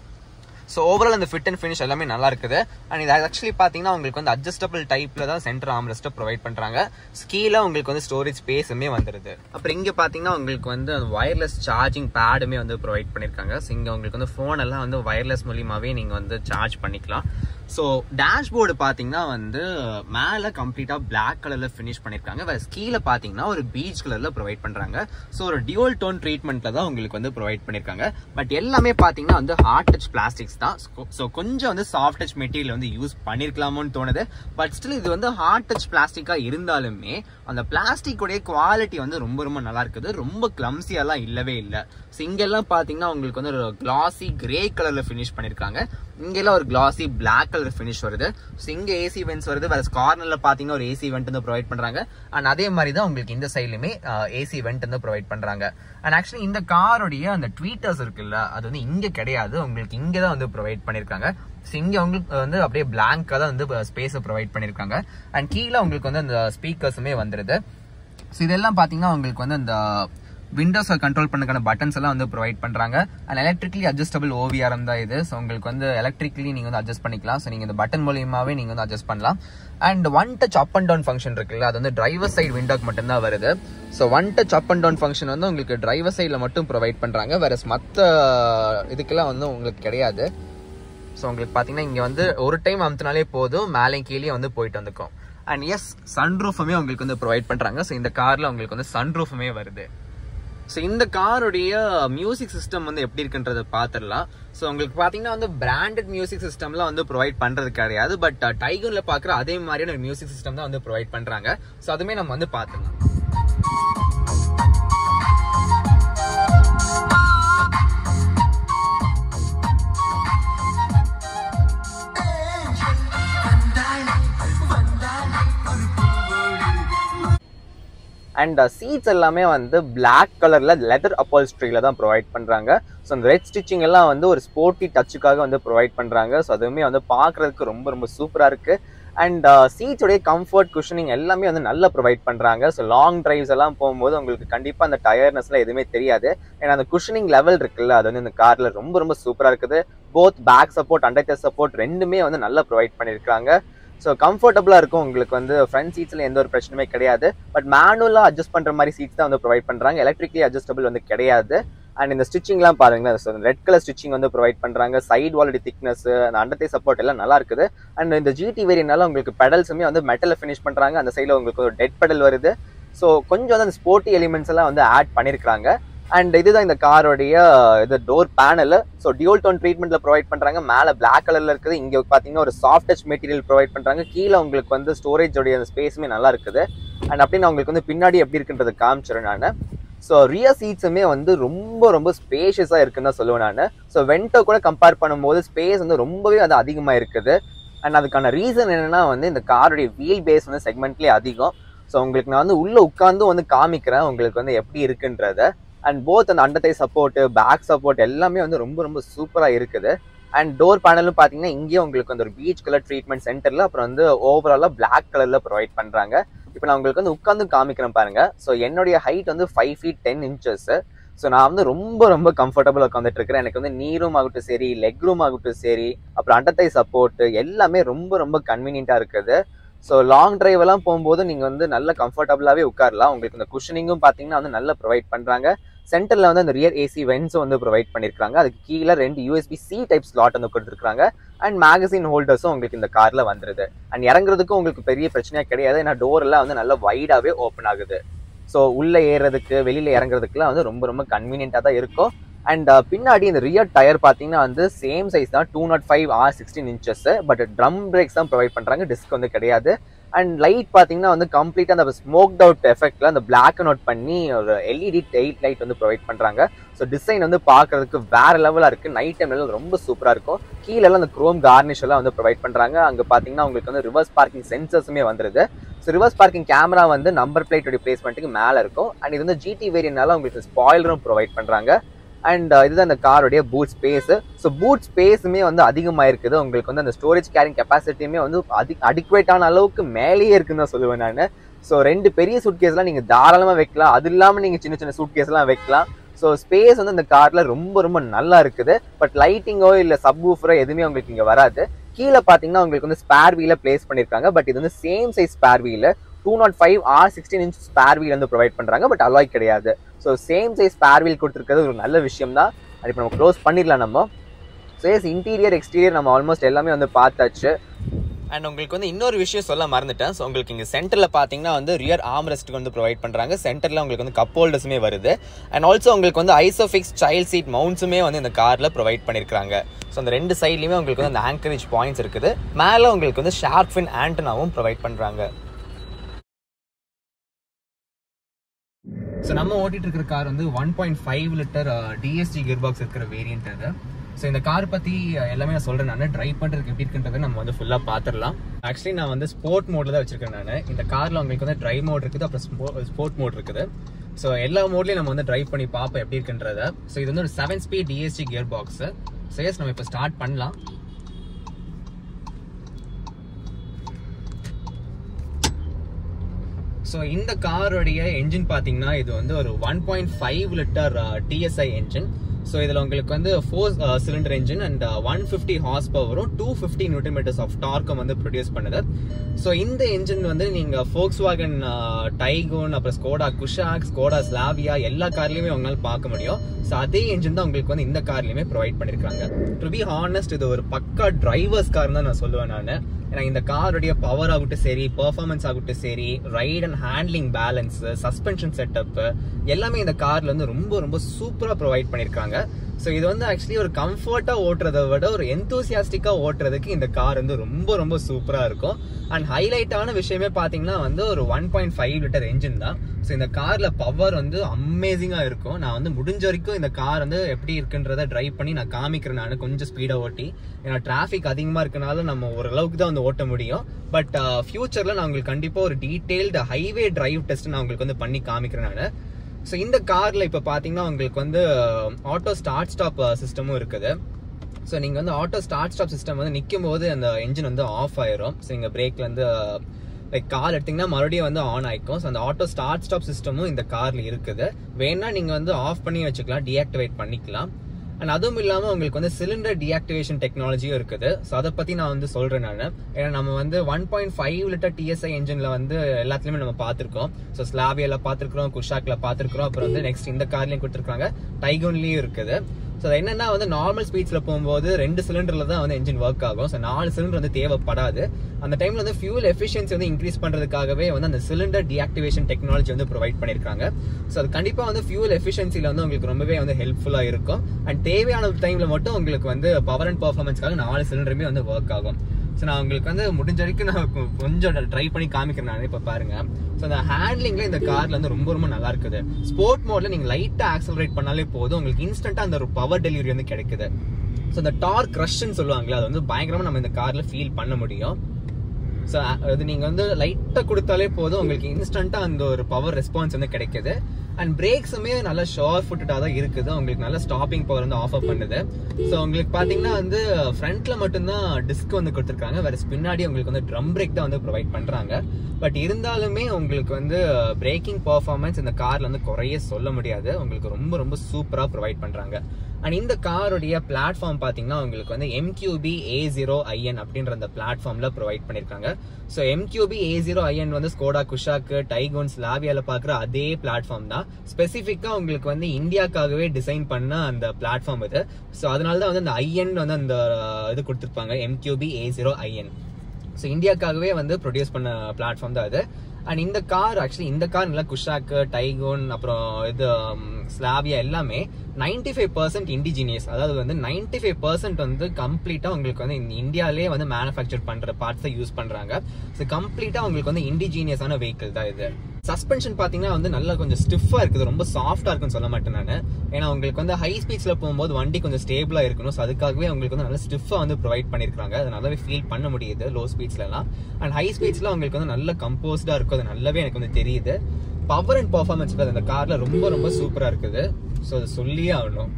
A: ஸோ ஓவரால் அந்த ஃபிட் அண்ட் ஃபினிஷ் எல்லாமே நல்லா இருக்குது அண்ட் இது ஆக்சுவலி பார்த்தீங்கன்னா உங்களுக்கு வந்து அட்ஜஸ்டபிள் டைப்பில் தான் சென்டர் ஆம்ரெஸ்ட்டை ப்ரொவைட் பண்ணுறாங்க கீழே உங்களுக்கு வந்து ஸ்டோரேஜ் ஸ்பேஸுமே வந்துடுது அப்புறம் இங்கே பார்த்தீங்கன்னா உங்களுக்கு வந்து ஒயர்லெஸ் சார்ஜிங் பேடுமே வந்து ப்ரொவைட் பண்ணியிருக்காங்க ஸோ இங்கே உங்களுக்கு வந்து ஃபோன் எல்லாம் வந்து ஒயர்லெஸ் மூலியமாகவே நீங்கள் வந்து சார்ஜ் பண்ணிக்கலாம் ஸோ டேஷ்போர்டு பார்த்தீங்கன்னா வந்து மேலே கம்ப்ளீட்டாக பிளாக் கலரில் ஃபினிஷ் பண்ணியிருக்காங்க வேறு கீழே பார்த்தீங்கன்னா ஒரு பீச் கலரில் ப்ரொவைட் பண்ணுறாங்க ஸோ ஒரு டியூல் டோன் ட்ரீட்மெண்ட்டில் தான் உங்களுக்கு வந்து ப்ரொவைட் பண்ணியிருக்காங்க பட் எல்லாமே பார்த்தீங்கன்னா வந்து ஹார்ட் டச் பிளாஸ்டிக்ஸ் தான் ஸோ கொஞ்சம் வந்து சாஃப்ட் டச் மெட்டீரியல் வந்து யூஸ் பண்ணியிருக்கலாமோன்னு தோணுது பட் ஸ்டில் இது வந்து ஹார்ட் டச் பிளாஸ்டிக்காக இருந்தாலுமே அந்த பிளாஸ்டிக்கோடைய குவாலிட்டி வந்து ரொம்ப ரொம்ப நல்லா இருக்குது ரொம்ப கிளம்சியெல்லாம் இல்லவே இல்லை ஸோ இங்கெல்லாம் பார்த்தீங்கன்னா உங்களுக்கு வந்து ஒரு கிளாசி கிரே கலரில் ஃபினிஷ் பண்ணியிருக்காங்க இங்கெல்லாம் ஒரு கிளாசி பிளாக் கலர் ஃபினிஷ் வருது ஸோ இங்க ஏசி வென்ட்ஸ் வருது வேற கார்னர்ல பாத்தீங்கன்னா ஒரு ஏசி வெண்ட் வந்து ப்ரொவைட் பண்றாங்க அண்ட் அதே மாதிரி தான் உங்களுக்கு இந்த சைட்லயுமே ஏசி வெண்ட் வந்து ப்ரொவைட் பண்றாங்க அண்ட் ஆக்சுவலி இந்த காரோடைய அந்த ட்வீட்டர்ஸ் இருக்குல்ல அது வந்து இங்க கிடையாது உங்களுக்கு இங்க தான் வந்து ப்ரொவைட் பண்ணிருக்காங்க ஸோ இங்க உங்களுக்கு வந்து அப்படியே பிளாங்கா தான் வந்து ஸ்பேஸை ப்ரொவைட் பண்ணிருக்காங்க அண்ட் கீழே உங்களுக்கு வந்து அந்த ஸ்பீக்கர்ஸுமே வந்துருது ஸோ இதெல்லாம் பாத்தீங்கன்னா உங்களுக்கு வந்து அந்த விண்டோஸை கண்ட்ரோல் பண்ணக்கான பட்டன்ஸ் எல்லாம் வந்து ப்ரொவைட் பண்றாங்க அண்ட் எலக்ட்ரிக்கலி அட்ஜஸ்டபிள் ஓவிஆர்எம் தான் இது ஸோ உங்களுக்கு வந்து எலக்ட்ரிக்கலி நீங்க வந்து அட்ஜஸ்ட் பண்ணிக்கலாம் ஸோ நீங்க இந்த பட்டன் மூலியமாவே நீங்க வந்து அட்ஜஸ்ட் பண்ணலாம் and one touch up and down function இருக்குல்ல அது வந்து டிரைவர் சைடு விண்டோக்கு மட்டும்தான் வருது so one touch up and down function வந்து உங்களுக்கு டிரைவர் சைடில் மட்டும் ப்ரொவைட் பண்றாங்க வேற மற்ற இதுக்கெல்லாம் வந்து உங்களுக்கு கிடையாது ஸோ உங்களுக்கு பார்த்தீங்கன்னா இங்கே வந்து ஒரு டைம் அமுத்தினாலே போதும் மேலே கீழே வந்து போயிட்டு வந்துக்கும் அண்ட் எஸ் சன்ரூஃபுமே உங்களுக்கு வந்து ப்ரொவைட் பண்ணுறாங்க ஸோ இந்த காரில் உங்களுக்கு வந்து சன்ரூஃபுமே வருது ஸோ இந்த காருடைய மியூசிக் சிஸ்டம் வந்து எப்படி இருக்குன்றத பார்த்துடலாம் ஸோ உங்களுக்கு பார்த்தீங்கன்னா வந்து பிராண்டட் மியூசிக் சிஸ்டம்லாம் வந்து ப்ரொவைட் பண்ணுறது கிடையாது பட் டைகரில் பார்க்குற அதே மாதிரியான ஒரு மியூசிக் சிஸ்டம் தான் வந்து ப்ரொவைட் பண்ணுறாங்க ஸோ அதுவுமே நம்ம வந்து பார்த்துக்கலாம் அண்ட் சீட்ஸ் எல்லாமே வந்து பிளாக் கலர்ல லெதர் அப்பால்ஸ்ட்ரியில தான் ப்ரொவைட் பண்றாங்க ஸோ அந்த ரெட் ஸ்டிச்சிங் எல்லாம் வந்து ஒரு ஸ்போர்ட்டி டச்சுக்காக வந்து ப்ரொவைட் பண்றாங்க ஸோ அதுவுமே வந்து பார்க்கறதுக்கு ரொம்ப ரொம்ப சூப்பரா இருக்கு அண்ட் சீட்ஸோடைய கம்ஃபர்ட் குஷனிங் எல்லாமே வந்து நல்லா ப்ரொவைட் பண்றாங்க ஸோ லாங் டிரைவ்ஸ் எல்லாம் போகும்போது உங்களுக்கு கண்டிப்பா அந்த டயர்னஸ்லாம் எதுவுமே தெரியாது ஏன்னா அந்த குஷனிங் லெவல் இருக்குல்ல அது வந்து இந்த கார்ல ரொம்ப ரொம்ப சூப்பரா இருக்குது both back support under support ரெண்டுமே வந்து நல்லா ப்ரொவைட் பண்ணியிருக்காங்க ஸோ கம்ஃபர்டபுளாக இருக்கும் உங்களுக்கு வந்து ஃப்ரண்ட் சீட்ஸில் எந்த ஒரு பிரச்சனையுமே கிடையாது பட் மேனுவலாக அட்ஜஸ்ட் பண்ணுற மாதிரி சீட்ஸ் தான் வந்து ப்ரொவைட் பண்ணுறாங்க எலக்ட்ரிக்கலி அட்ஜஸ்டபிள் வந்து கிடையாது அண்ட் இந்த ஸ்டிச்சிங்லாம் பாருங்களேன் ரெட் கலர் ஸ்டிச்சிங் வந்து ப்ரொவைட் பண்ணுறாங்க சைடு வாலடி திக்னஸ் அந்த அண்டத்தை சப்போர்ட் எல்லாம் நல்லா இருக்குது அண்ட் இந்த ஜிடி வேரியனால உங்களுக்கு பெடல்ஸுமே வந்து மெட்டலில் ஃபினிஷ் பண்ணுறாங்க அந்த சைடில் உங்களுக்கு ஒரு டெட் பெடல் வருது ஸோ கொஞ்சம் வந்து அந்த ஸ்போர்ட்டி எலிமெண்ட்ஸ் எல்லாம் வந்து ஆட் பண்ணியிருக்காங்க அண்ட் இதுதான் இந்த காரோடைய இது door panel so dual tone ட்ரீட்மெண்ட்ல ப்ரொவைட் பண்றாங்க மேலே பிளாக் கலர்ல இருக்குது இங்க பாத்தீங்கன்னா ஒரு சாஃப்ட் டச் மெட்டீரியல் ப்ரொவைட் பண்றாங்க கீழே உங்களுக்கு வந்து ஸ்டோரேஜோடைய அந்த ஸ்பேஸுமே நல்லா இருக்குது அண்ட் அப்படி நான் உங்களுக்கு வந்து பின்னாடி எப்படி இருக்குன்றது காமிச்சிடுறேன் நான் ஸோ ரியர் சீட்ஸுமே வந்து ரொம்ப ரொம்ப ஸ்பேஷியஸாக இருக்குன்னு தான் சொல்லுவேன் நான் ஸோ வென்ட்டோ கூட கம்பேர் பண்ணும்போது ஸ்பேஸ் வந்து ரொம்பவே அது அதிகமாக இருக்குது அண்ட் அதுக்கான ரீசன் என்னன்னா வந்து இந்த காருடைய வீல் பேஸ் வந்து செக்மெண்ட்லேயே அதிகம் ஸோ உங்களுக்கு நான் வந்து உள்ள உட்காந்து வந்து காமிக்கிறேன் உங்களுக்கு வந்து எப்படி இருக்குன்றத அண்ட் போத் அந்த அண்டத்தை சப்போர்ட் பேக் சப்போர்ட் எல்லாமே வந்து ரொம்ப ரொம்ப சூப்பராக இருக்குது அண்ட் டோர் பேனலும் பார்த்தீங்கன்னா இங்கேயும் உங்களுக்கு வந்து ஒரு பீச் கலர் ட்ரீட்மெண்ட் சென்டரில் அப்புறம் வந்து ஓவராலாக பிளாக் கலரில் ப்ரொவைட் பண்ணுறாங்க இப்போ நான் உங்களுக்கு வந்து உட்காந்து காமிக்கிறேன் பாருங்க ஸோ என்னுடைய ஹைட் வந்து five feet ten inches so நான் வந்து ரொம்ப ரொம்ப கம்ஃபர்டபுள் உட்காந்துட்டு இருக்கிறேன் எனக்கு வந்து நீ ரூம் ஆகட்டும் சரி லெக் ரூம் ஆகட்டும் சரி அப்புறம் அண்டத்தை சப்போர்ட் எல்லாமே ரொம்ப ரொம்ப கன்வீனியன்ட்டாக இருக்குது ஸோ லாங் டிரைவ் எல்லாம் போகும்போது நீங்கள் வந்து நல்ல கம்ஃபர்டபுளாகவே உட்காரலாம் உங்களுக்கு இந்த குஷனிங்கும் பார்த்தீங்கன்னா வந்து நல்லா ப்ரொவைட் பண்ணுறாங்க சென்டரில் வந்து அந்த ரியர் ஏசி வென்ஸும் வந்து ப்ரொவைட் பண்ணியிருக்காங்க அதுக்கு கீழே ரெண்டு யூஎஸ்பி சி டைப் ஸ்லாட் வந்து கொடுத்துருக்காங்க அண்ட் மேகசின் ஹோல்டர்ஸும் உங்களுக்கு இந்த காரில் வந்துருது அண்ட் இறங்குறதுக்கும் உங்களுக்கு பெரிய பிரச்சனையாக கிடையாது ஏன்னா டோர் எல்லாம் வந்து நல்லா வைடாகவே ஓப்பன் ஆகுது ஸோ உள்ளே ஏறுறதுக்கு வெளியில் இறங்குறதுக்குலாம் வந்து ரொம்ப ரொம்ப கன்வீனியண்ட்டாக தான் இருக்கும் அண்ட் பின்னாடி இந்த ரியர் டயர் பார்த்தீங்கன்னா வந்து சேம் சைஸ் தான் two nought five R sixteen inches but drum brakes தான் ப்ரொவைட் பண்ணுறாங்க டிஸ்க் வந்து கிடையாது அண்ட் லைட் பார்த்தீங்கன்னா வந்து கம்ப்ளீட்டாக அந்த ஸ்மோக்ட் அவுட் எஃபெக்ட்ல அந்த பிளாக் அண்ட் அவுட் பண்ணி ஒரு எல்இடி டெய்ட் லைட் வந்து ப்ரொவைட் பண்ணுறாங்க ஸோ டிசைன் வந்து பார்க்கறதுக்கு வேற லெவலாக இருக்குது நைட் டைம்ல ரொம்ப சூப்பராக இருக்கும் கீழே அந்த குரோம் கார்னிஷ் எல்லாம் வந்து ப்ரொவைட் பண்ணுறாங்க அங்கே பார்த்தீங்கன்னா உங்களுக்கு வந்து ரிவர்ஸ் பார்க்கிங் சென்சர்ஸுமே வந்துருது ஸோ ரிவர்ஸ் பார்க்கிங் கேமரா வந்து நம்பர் பிளேட்டோட பிளேஸ்மெண்ட்டுக்கு மேலே இருக்கும் அண்ட் இது வந்து ஜிடி வேரியனால உங்களுக்கு ஸ்பாயிலரும் ப்ரொவைட் பண்ணுறாங்க அண்ட் இதுதான் இந்த காரோடைய பூட் ஸ்பேஸ் ஸோ பூட் ஸ்பேஸுமே வந்து அதிகமாக இருக்குது உங்களுக்கு வந்து அந்த ஸ்டோரேஜ் கேரிங் கெப்பாசிட்டியுமே வந்து அதி அடிக்குவேட்டான அளவுக்கு மேலேயே இருக்குன்னு தான் சொல்லுவேன் நான் ஸோ ரெண்டு பெரிய சூட் கேஸ்லாம் நீங்கள் தாராளமாக வைக்கலாம் அது இல்லாமல் நீங்கள் சின்ன சின்ன சூட் கேஸ்லாம் வைக்கலாம் ஸோ ஸ்பேஸ் வந்து இந்த காரில் ரொம்ப ரொம்ப நல்லா இருக்குது பட் லைட்டிங்கோ இல்லை சப் ஊஃபரோ எதுவுமே உங்களுக்கு இங்கே வராது கீழே பார்த்தீங்கன்னா உங்களுக்கு வந்து ஸ்பேர் வீல பிளேஸ் பண்ணியிருக்காங்க பட் இது வந்து same size spare wheel two nought five R sixteen inch spare wheel வந்து ப்ரொவைட் பண்ணுறாங்க பட் அலாய் கிடையாது so same size spare wheel கொடுத்துருக்கிறது ஒரு நல்ல விஷயம் தான் அது இப்போ நம்ம க்ளோஸ் பண்ணிடலாம் நம்ம சேஸ் இன்டீரியர் எக்ஸ்டீரியர் நம்ம ஆல்மோஸ்ட் எல்லாமே வந்து பார்த்தாச்சு அண்ட் உங்களுக்கு வந்து இன்னொரு விஷயம் சொல்ல மறந்துட்டேன் ஸோ உங்களுக்கு இங்கே சென்டரில் பார்த்தீங்கன்னா வந்து ரியர் ஆம்ரெஸ்ட்டுக்கு வந்து ப்ரொவைட் பண்ணுறாங்க சென்டரில் உங்களுக்கு வந்து கப் ஹோல்டர்ஸுமே வருது அண்ட் ஆல்சோ உங்களுக்கு வந்து ஐசோஃபிக்ஸ் சைல்ட் சீட் மவுண்ட்ஸுமே வந்து இந்த காரில் ப்ரொவைட் பண்ணியிருக்காங்க ஸோ அந்த ரெண்டு சைட்லையுமே உங்களுக்கு வந்து அந்த ஆங்கரேஜ் பாயிண்ட்ஸ் இருக்குது மேலே உங்களுக்கு வந்து ஷார்க் ஃபின் ஆண்டனாவும் ப்ரொவைட் பண்ணுறாங்க ஸோ நம்ம ஓட்டிட்டு இருக்கிற கார் வந்து one point five litre DST gear box இருக்கிற வேரியன்ட் அது ஸோ இந்த கார் பத்தி எல்லாமே நான் சொல்றேன் நான் டிரைவ் பண்றதுக்கு எப்படி இருக்குன்றதை நம்ம வந்து ஃபுல்லா பாத்துடலாம் ஆக்சுவலி நான் வந்து ஸ்போர்ட் மோட்ல தான் வச்சிருக்கேன் நான் இந்த கார்ல உங்களுக்கு வந்து டிரைவ் மோட் இருக்குது அப்புறம் ஸ்போர்ட் மோட் இருக்குது ஸோ எல்லா மோட்லயும் நம்ம வந்து டிரைவ் பண்ணி பார்ப்போம் எப்படி இருக்குன்றத ஸோ இது வந்து ஒரு seven speed DST gear box so yes நம்ம இப்போ ஸ்டார்ட் பண்ணலாம் ஸோ இந்த காரோடைய என்ஜின் பார்த்தீங்கன்னா இது வந்து ஒரு one point five litre TSI engine so இதில் உங்களுக்கு வந்து four cylinder engine and one fifty horse பவரும் two fifty newton metres of டார்க்கும் வந்து ப்ரொடியூஸ் பண்ணுது ஸோ இந்த என்ஜின் வந்து நீங்கள் ஃபோக்ஸ் வாகன் டைகோன் அப்புறம் ஸ்கோடா குஷாக் ஸ்கோடா ஸ்லாவியா எல்லா கார்லையுமே உங்களால் பார்க்க முடியும் ஸோ அதே என்ஜின் தான் உங்களுக்கு வந்து இந்த கார்லையுமே ப்ரொவைட் பண்ணியிருக்காங்க டு பி ஹானஸ்ட் இது ஒரு பக்கா டிரைவர்ஸ் கார் தான் நான் சொல்லுவேன் நான் ஏன்னா இந்த காருடைய பவர் ஆகட்டும் சரி பெர்ஃபார்மன்ஸ் ஆகட்டும் சரி ride and handling balance suspension setup எல்லாமே இந்த கார்ல வந்து ரொம்ப ரொம்ப சூப்பரா ப்ரொவைட் பண்ணிருக்காங்க ஸோ இது வந்து ஆக்சுவலி ஒரு கம்ஃபர்ட்டா ஓட்டுறதை விட ஒரு எந்தூசியாஸ்டிக்கா ஓட்டுறதுக்கு இந்த கார் வந்து ரொம்ப ரொம்ப சூப்பரா இருக்கும் அண்ட் ஹைலைட்டான விஷயமே பாத்தீங்கன்னா வந்து ஒரு one point five litre engine தான் ஸோ இந்த கார்ல பவர் வந்து அமேசிங்கா இருக்கும் நான் வந்து முடிஞ்ச வரைக்கும் இந்த கார் வந்து எப்படி இருக்குன்றத டிரைவ் பண்ணி நான் காமிக்கிறேன் நான் கொஞ்சம் ஸ்பீடா ஓட்டி ஏன்னா டிராஃபிக் அதிகமா இருக்கனால நம்ம ஓரளவுக்கு தான் வந்து ஓட்ட முடியும் பட் ஃபியூச்சர்ல நான் உங்களுக்கு கண்டிப்பா ஒரு டீடைல்டு ஹைவே டிரைவ் டெஸ்ட் நான் உங்களுக்கு வந்து பண்ணி காமிக்கிறேன் நான் ஸோ இந்த கார்ல இப்போ பார்த்தீங்கன்னா உங்களுக்கு வந்து ஆட்டோ ஸ்டார்ட் ஸ்டாப் சிஸ்டமும் இருக்குது ஸோ நீங்கள் வந்து ஆட்டோ ஸ்டார்ட் ஸ்டாப் சிஸ்டம் வந்து நிற்கும் போது அந்த என்ஜின் வந்து ஆஃப் ஆயிரும் ஸோ நீங்கள் பிரேக்ல வந்து லைக் கார் எடுத்தீங்கன்னா மறுபடியும் வந்து ஆன் ஆயிக்கும் ஸோ அந்த ஆட்டோ ஸ்டார்ட் ஸ்டாப் சிஸ்டமும் இந்த கார்ல இருக்குது வேணா நீங்கள் வந்து ஆஃப் பண்ணி வச்சுக்கலாம் டீஆக்டிவேட் பண்ணிக்கலாம் அண்ட் அதுவும் இல்லாம உங்களுக்கு வந்து சிலிண்டர் டீஆக்டிவேஷன் டெக்னாலஜியும் இருக்குது ஸோ அதை பத்தி நான் வந்து சொல்றேன் நான் ஏன்னா நம்ம வந்து one point five litre TSI என்ஜின்ல வந்து எல்லாத்துலயுமே நம்ம பார்த்திருக்கோம் ஸோ ஸ்லாவியால பார்த்திருக்கிறோம் குஷாக்ல பார்த்திருக்கிறோம் அப்புறம் வந்து நெக்ஸ்ட் இந்த கார்லயும் கொடுத்துருக்காங்க டைகோன்லயும் இருக்குது ஸோ அது என்னன்னா வந்து நார்மல் ஸ்பீட்ஸ்ல போகும்போது ரெண்டு சிலிண்டர்ல தான் வந்து என்ஜின் ஒர்க் ஆகும் ஸோ நாலு சிலிண்டர் வந்து தேவைப்படாது அந்த டைம்ல வந்து ஃபியூல் எஃபிஷியன்சி வந்து இன்க்ரீஸ் பண்றதுக்காகவே வந்து அந்த சிலிண்டர் டீஆக்டிவேஷன் டெக்னாலஜி வந்து ப்ரொவைட் பண்ணிருக்காங்க ஸோ அது கண்டிப்பா வந்து ஃபியூல் எஃபிஷியன்சில வந்து உங்களுக்கு ரொம்பவே வந்து ஹெல்ப்ஃபுல்லா இருக்கும் அண்ட் தேவையான டைம்ல மட்டும் உங்களுக்கு வந்து பவர் அண்ட் பர்ஃபார்மன்ஸ்க்காக நாலு சிலிண்டருமே வந்து ஒர்க் ஆகும் ஸோ நான் உங்களுக்கு வந்து முடிஞ்ச வரைக்கும் நான் கொ- கொஞ்சம் ட்ரை பண்ணி காமிக்கிறேன் நான் இப்போ பாருங்க ஸோ அந்த ஹேண்ட்லிங்ல இந்த கார்ல வந்து ரொம்ப ரொம்ப நல்லா இருக்குது ஸ்போர்ட் மோட்ல நீங்க லைட்டா ஆக்சலரேட் பண்ணாலே போதும் உங்களுக்கு இன்ஸ்டன்டா அந்த ஒரு பவர் டெலிவரி வந்து கிடைக்குது ஸோ இந்த டார்க் ரஷ்ன்னு சொல்லுவாங்களே அது வந்து பயங்கரமா நம்ம இந்த கார்ல ஃபீல் பண்ண முடியும் ஸோ அது நீங்க வந்து லைட்டா கொடுத்தாலே போதும் உங்களுக்கு இன்ஸ்டன்ட்டா அந்த ஒரு பவர் ரெஸ்பான்ஸ் வந்து கிடைக்குது அண்ட் பிரேக்ஸுமே நல்லா ஷோர் ஃபுட்டடா தான் இருக்குது உங்களுக்கு நல்ல ஸ்டாப்பிங் பவர் வந்து ஆஃபர் பண்ணுது ஸோ உங்களுக்கு பாத்தீங்கன்னா வந்து ஃப்ரண்ட்ல மட்டும்தான் டிஸ்க் வந்து கொடுத்துருக்காங்க வேற பின்னாடி உங்களுக்கு வந்து ட்ரம் பிரேக் தான் வந்து ப்ரொவைட் பண்றாங்க பட் இருந்தாலுமே உங்களுக்கு வந்து பிரேக்கிங் பர்ஃபார்மன்ஸ் இந்த கார்ல வந்து குறைய சொல்ல முடியாது உங்களுக்கு ரொம்ப ரொம்ப சூப்பரா ப்ரொவைட் பண்றாங்க அண்ட் இந்த காருடைய பிளாட்ஃபார்ம் பாத்தீங்கன்னா உங்களுக்கு வந்து எம்கியூபி ஏ ஜீரோ ஐஎன் அப்படின்ற அந்த பிளாட்ஃபார்ம்ல ப்ரொவைட் பண்ணிருக்காங்க so MQB A zero IN வந்து ஸ்கோடா குஷாக்கு டைகோன்ஸ் லாவியால பாக்குற அதே பிளாட்ஃபார்ம் தான் ஸ்பெசிஃபிக்கா உங்களுக்கு வந்து இந்தியாக்காகவே டிசைன் பண்ண அந்த பிளாட்ஃபார்ம் இது ஸோ அதனால தான் வந்து அந்த ஐஎன் வந்து அந்த இது கொடுத்துருப்பாங்க MQB A zero IN so இந்தியாக்காகவே வந்து ப்ரொடியூஸ் பண்ண பிளாட்ஃபார்ம் தான் அது அண்ட் இந்த கார் ஆக்சுவலி இந்த கார் நல்லா குஷாக்கு டைகோன் அப்புறம் இது ஸ்லாவியா எல்லாமே நைன்டி ஃபைவ் பர்சன்ட் இண்டிஜினியஸ் அதாவது வந்து நைன்டி ஃபைவ் பர்சன்ட் வந்து கம்ப்ளீட்டா உங்களுக்கு வந்து இந்த இந்தியாலே வந்து மேனுஃபேக்சர் பண்ற பார்ட்ஸ் தான் யூஸ் பண்றாங்க ஸோ கம்ப்ளீட்டா உங்களுக்கு வந்து இண்டிஜினியஸான வெஹிக்கிள் தான் இது சஸ்பென்ஷன் பாத்தீங்கன்னா வந்து நல்லா கொஞ்சம் ஸ்டிஃபா இருக்குது ரொம்ப சாஃப்டா இருக்குன்னு சொல்ல மாட்டேன் நான் ஏன்னா உங்களுக்கு வந்து ஹை ஸ்பீட்ஸ்ல போகும்போது வண்டி கொஞ்சம் ஸ்டேபிளா இருக்கணும் ஸோ அதுக்காகவே உங்களுக்கு வந்து நல்லா ஸ்டிஃபா வந்து ப்ரொவைட் பண்ணிருக்காங்க அது நல்லாவே ஃபீல் பண்ண முடியுது லோ ஸ்பீட்ஸ்ல எல்லாம் அண்ட் ஹை ஸ்பீட்ஸ்ல உங்களுக்கு வந்து நல்ல கம்போஸ்டா இருக்கும் அது நல்லாவே எனக்கு வந்து தெரியுது பவர் அண்ட் பர்ஃபார்மன்ஸ் அந்த கார்ல ரொம்ப ரொம்ப சூப்பரா இருக்குது ஸோ அது சொல்லியே ஆகணும்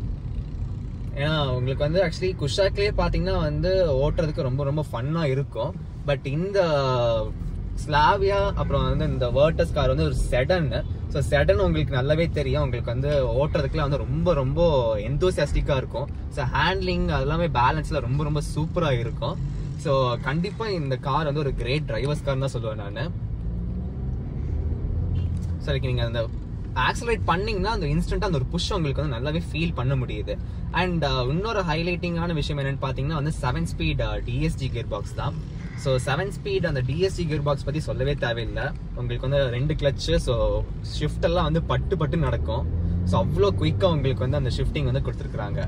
A: ஏன்னா உங்களுக்கு வந்து ஆக்சுவலி குஷாக்லயே பாத்தீங்கன்னா வந்து ஓட்டுறதுக்கு ரொம்ப ரொம்ப ஃபன்னா இருக்கும் பட் இந்த ஸ்லாவியா அப்புறம் வந்து இந்த வேர்டஸ் கார் வந்து ஒரு செடன் ஸோ செடன் உங்களுக்கு நல்லாவே தெரியும் உங்களுக்கு வந்து ஓட்டுறதுக்குலாம் வந்து ரொம்ப ரொம்ப எந்தோசியாஸ்டிக்கா இருக்கும் ஸோ ஹேண்ட்லிங் அதெல்லாமே பேலன்ஸ்ல ரொம்ப ரொம்ப சூப்பரா இருக்கும் ஸோ கண்டிப்பா இந்த கார் வந்து ஒரு கிரேட் டிரைவர்ஸ் கார் தான் சொல்லுவேன் நான் சரிக்கு நீங்க அந்த ஆக்சலரேட் பண்ணீங்கன்னா அந்த இன்ஸ்டன்டா அந்த ஒரு புஷ் உங்களுக்கு வந்து நல்லாவே ஃபீல் பண்ண முடியுது அண்ட் இன்னொரு ஹைலைட்டிங்கான விஷயம் என்னன்னு பாத்தீங்கன்னா வந்து seven speed DSG gear box தான் ஸோ செவன் ஸ்பீட் அந்த டிஎஸ்ஜி கியர் பாக்ஸ் பத்தி சொல்லவே தேவையில்லை உங்களுக்கு வந்து ரெண்டு கிளச்சு ஸோ ஷிஃப்ட் எல்லாம் வந்து பட்டு பட்டு நடக்கும் ஸோ அவ்வளோ குயிக்கா உங்களுக்கு வந்து அந்த ஷிஃப்டிங் வந்து கொடுத்துருக்காங்க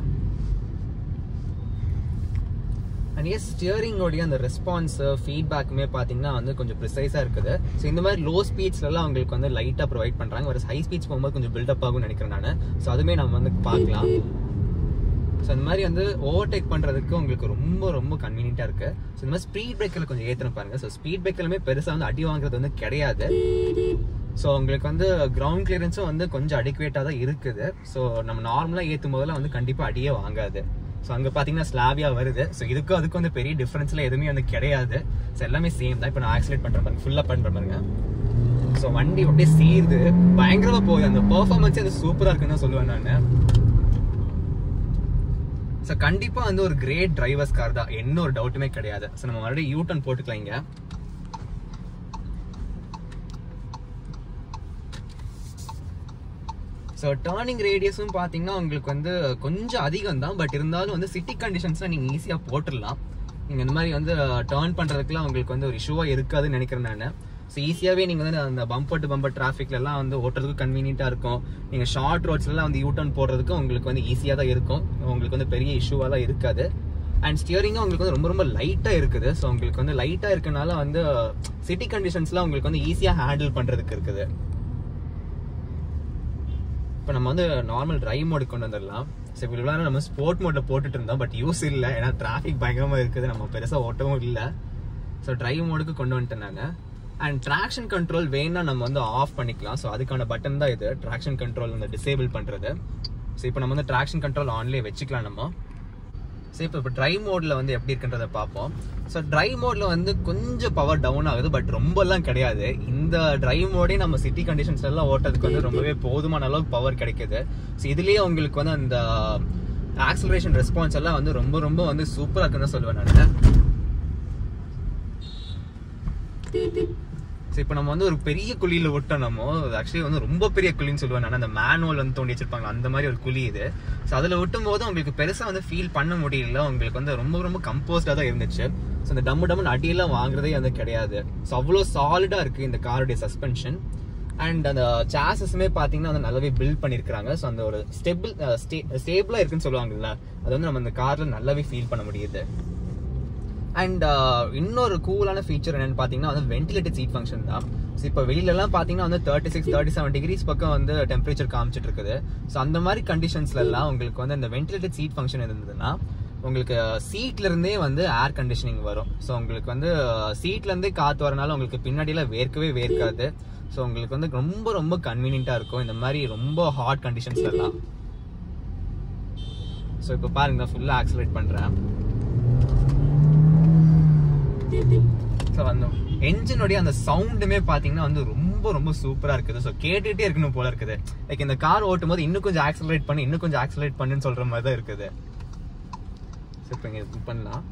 A: அண்ட் எஸ் ஸ்டியரிங்கோடைய அந்த ரெஸ்பான்ஸ் ஃபீட்பேக்குமே பார்த்தீங்கன்னா வந்து கொஞ்சம் ப்ரிசைஸாக இருக்குது ஸோ இந்த மாதிரி லோ ஸ்பீட்ஸ்லாம் உங்களுக்கு வந்து லைட்டாக ப்ரொவைட் பண்ணுறாங்க ஒரு ஹை ஸ்பீட்ஸ் போகும்போது கொஞ்சம் பில்டப் ஆகும்னு நினைக்கிறேன் நான் ஸோ அதுவுமே நம்ம வந்து பார்க்கலாம் ஸோ இந்த மாதிரி வந்து ஓவர்டேக் பண்றதுக்கு உங்களுக்கு ரொம்ப ரொம்ப கன்வீனியன்ட்டா இருக்கு ஸோ இந்த மாதிரி ஸ்பீட் பிரேக்கர்ல கொஞ்சம் ஏத்தணும் பாருங்க ஸோ ஸ்பீட் பிரேக்கர்லுமே பெருசா வந்து அடி வாங்குறது வந்து கிடையாது ஸோ உங்களுக்கு வந்து கிரவுண்ட் கிளியரன்ஸும் வந்து கொஞ்சம் அடிக்குவேட்டாக தான் இருக்குது ஸோ நம்ம நார்மலாக ஏற்றும் போதெல்லாம் வந்து கண்டிப்பாக அடியே வாங்காது ஸோ அங்கே பார்த்தீங்கன்னா ஸ்லாவியா வருது ஸோ இதுக்கும் அதுக்கும் வந்து பெரிய டிஃப்ரென்ஸ்ல எதுவுமே வந்து கிடையாது ஸோ எல்லாமே சேம் தான் இப்போ நான் ஆக்சிலேட் பண்ணுற பாருங்க ஃபுல்லாக பண்ணுற பாருங்க ஸோ வண்டி அப்படியே சீருது பயங்கரமா போகுது அந்த பெர்ஃபார்மன்ஸே அது சூப்பராக இருக்குன்னு தான் சொல்லுவேன் நான் ஸோ கண்டிப்பா வந்து ஒரு கிரேட் டிரைவர்ஸ் கார் தான் என்ன ஒரு டவுட்டுமே கிடையாது ஸோ நம்ம மறுபடியும் யூ டர்ன் போட்டுக்கலாம் இங்க ஸோ டேர்னிங் ரேடியஸும் பார்த்தீங்கன்னா உங்களுக்கு வந்து கொஞ்சம் அதிகம் தான் பட் இருந்தாலும் வந்து சிட்டி கண்டிஷன்ஸ்லாம் நீங்கள் ஈஸியாக போட்டுடலாம் நீங்கள் இந்த மாதிரி வந்து டேர்ன் பண்ணுறதுக்குலாம் உங்களுக்கு வந்து ஒரு இஷ்யூவாக இருக்காதுன்னு நினைக்கிறேன் நான் ஸோ ஈஸியாகவே நீங்கள் வந்து அந்த பம்பர் டு பம்பர் டிராஃபிக்லலாம் வந்து ஓட்டுறதுக்கு கன்வீனியண்ட்டாக இருக்கும் நீங்கள் ஷார்ட் ரோட்ஸ்லாம் வந்து யூ டர்ன் போடுறதுக்கு உங்களுக்கு வந்து ஈஸியாக தான் இருக்கும் உங்களுக்கு வந்து பெரிய இஷ்யூவாக தான் இருக்காது அண்ட் ஸ்டியரிங்கும் உங்களுக்கு வந்து ரொம்ப ரொம்ப லைட்டாக இருக்குது ஸோ உங்களுக்கு வந்து லைட்டாக இருக்கனால வந்து சிட்டி கண்டிஷன்ஸ்லாம் உங்களுக்கு வந்து ஈஸியாக ஹேண்டில் பண்ணுறதுக்கு இருக்குது இப்போ நம்ம வந்து நார்மல் டிரைவ் மோடு கொண்டு வந்துடலாம் ஸோ இவ்வளோ நேரம் நம்ம ஸ்போர்ட் மோட்ல போட்டுட்டு இருந்தோம் பட் யூஸ் இல்லை ஏன்னா டிராஃபிக் பயங்கரமாக இருக்குது நம்ம பெருசாக ஓட்டவும் இல்லை ஸோ டிரைவ் மோடுக்கு கொண்டு வந்துட்டேன் நான் அண்ட் ட்ராக்ஷன் கண்ட்ரோல் வேணா நம்ம வந்து ஆஃப் பண்ணிக்கலாம் ஸோ அதுக்கான பட்டன் தான் இது ட்ராக்ஷன் கண்ட்ரோல் வந்து டிசேபிள் பண்ணுறது ஸோ இப்போ நம்ம வந்து ட்ராக்ஷன் கண்ட்ரோல் ஆன்லேயே வச்சுக்கலாம் நம்ம ஸோ இப்போ இப்போ ட்ரைவ் மோடில் வந்து எப்படி இருக்குன்றத பார்ப்போம் ஸோ ட்ரைவ் மோடில் வந்து கொஞ்சம் பவர் டவுன் ஆகுது பட் ரொம்பலாம் கிடையாது இந்த ட்ரைவ் மோடே நம்ம சிட்டி கண்டிஷன்ஸ் எல்லாம் ஓட்டுறதுக்கு வந்து ரொம்பவே போதுமான அளவுக்கு பவர் கிடைக்குது ஸோ இதுலேயே உங்களுக்கு வந்து அந்த ஆக்சலரேஷன் ரெஸ்பான்ஸ் எல்லாம் வந்து ரொம்ப ரொம்ப வந்து சூப்பராக இருக்குன்னு சொல்லுவேன் நான் ஸோ இப்போ நம்ம வந்து ஒரு பெரிய குழியில விட்டோம் நம்ம ஆக்சுவலி வந்து ரொம்ப பெரிய குழின்னு சொல்லுவேன் நான் அந்த மேனுவல் வந்து தோண்டி வச்சிருப்பாங்க அந்த மாதிரி ஒரு குழி இது ஸோ அதில் விட்டும் போது உங்களுக்கு பெருசாக வந்து ஃபீல் பண்ண முடியல உங்களுக்கு வந்து ரொம்ப ரொம்ப கம்போஸ்டாக தான் இருந்துச்சு ஸோ இந்த டம்மு டம்முன்னு அடியெல்லாம் வாங்குறதே வந்து கிடையாது ஸோ அவ்வளோ சாலிடாக இருக்குது இந்த காருடைய சஸ்பென்ஷன் அண்ட் அந்த சாசஸுமே பார்த்தீங்கன்னா வந்து நல்லாவே பில்ட் பண்ணியிருக்காங்க ஸோ அந்த ஒரு ஸ்டெபிள் ஸ்டேபிளாக இருக்குன்னு சொல்லுவாங்கல்ல அது வந்து நம்ம இந்த காரில் நல்லாவே ஃபீல் பண்ண முடியுது அண்ட் இன்னொரு கூலான ஃபீச்சர் என்னன்னு பார்த்தீங்கன்னா வந்து வென்டிலேட்டட் சீட் ஃபங்க்ஷன் தான் ஸோ இப்போ வெளியிலலாம் பார்த்தீங்கன்னா வந்து thirty six thirty seven degrees பக்கம் வந்து டெம்பரேச்சர் காமிச்சிட்டு இருக்குது ஸோ அந்த மாதிரி கண்டிஷன்ஸ்லாம் உங்களுக்கு வந்து இந்த வென்டிலேட்டட் சீட் ஃபங்க்ஷன் இருந்ததுன்னா உங்களுக்கு சீட்ல இருந்தே வந்து ஏர் கண்டிஷனிங் வரும் ஸோ உங்களுக்கு வந்து சீட்ல இருந்தே காத்து வரனால உங்களுக்கு பின்னாடியெல்லாம் வேர்க்கவே வேர்க்காது ஸோ உங்களுக்கு வந்து ரொம்ப ரொம்ப கன்வீனியன்ட்டா இருக்கும் இந்த மாதிரி ரொம்ப ஹாட் கண்டிஷன்ஸ்ல எல்லாம் ஸோ இப்போ பாருங்க ஃபுல்லாக ஆக்சலேட் பண்றேன் ஸோ அந்த என்ஜினுடைய அந்த சவுண்டுமே பார்த்தீங்கன்னா வந்து ரொம்ப ரொம்ப சூப்பராக இருக்குது ஸோ கேட்டுகிட்டே இருக்கணும் போல இருக்குது லைக் இந்த கார் ஓட்டும் போது இன்னும் கொஞ்சம் ஆக்சலரேட் பண்ணி இன்னும் கொஞ்சம் ஆக்சலரேட் பண்ணுன்னு சொல்ற மாதிரி தான் இருக்குது ஸோ இப்போ இங்கே இது பண்ணலாம்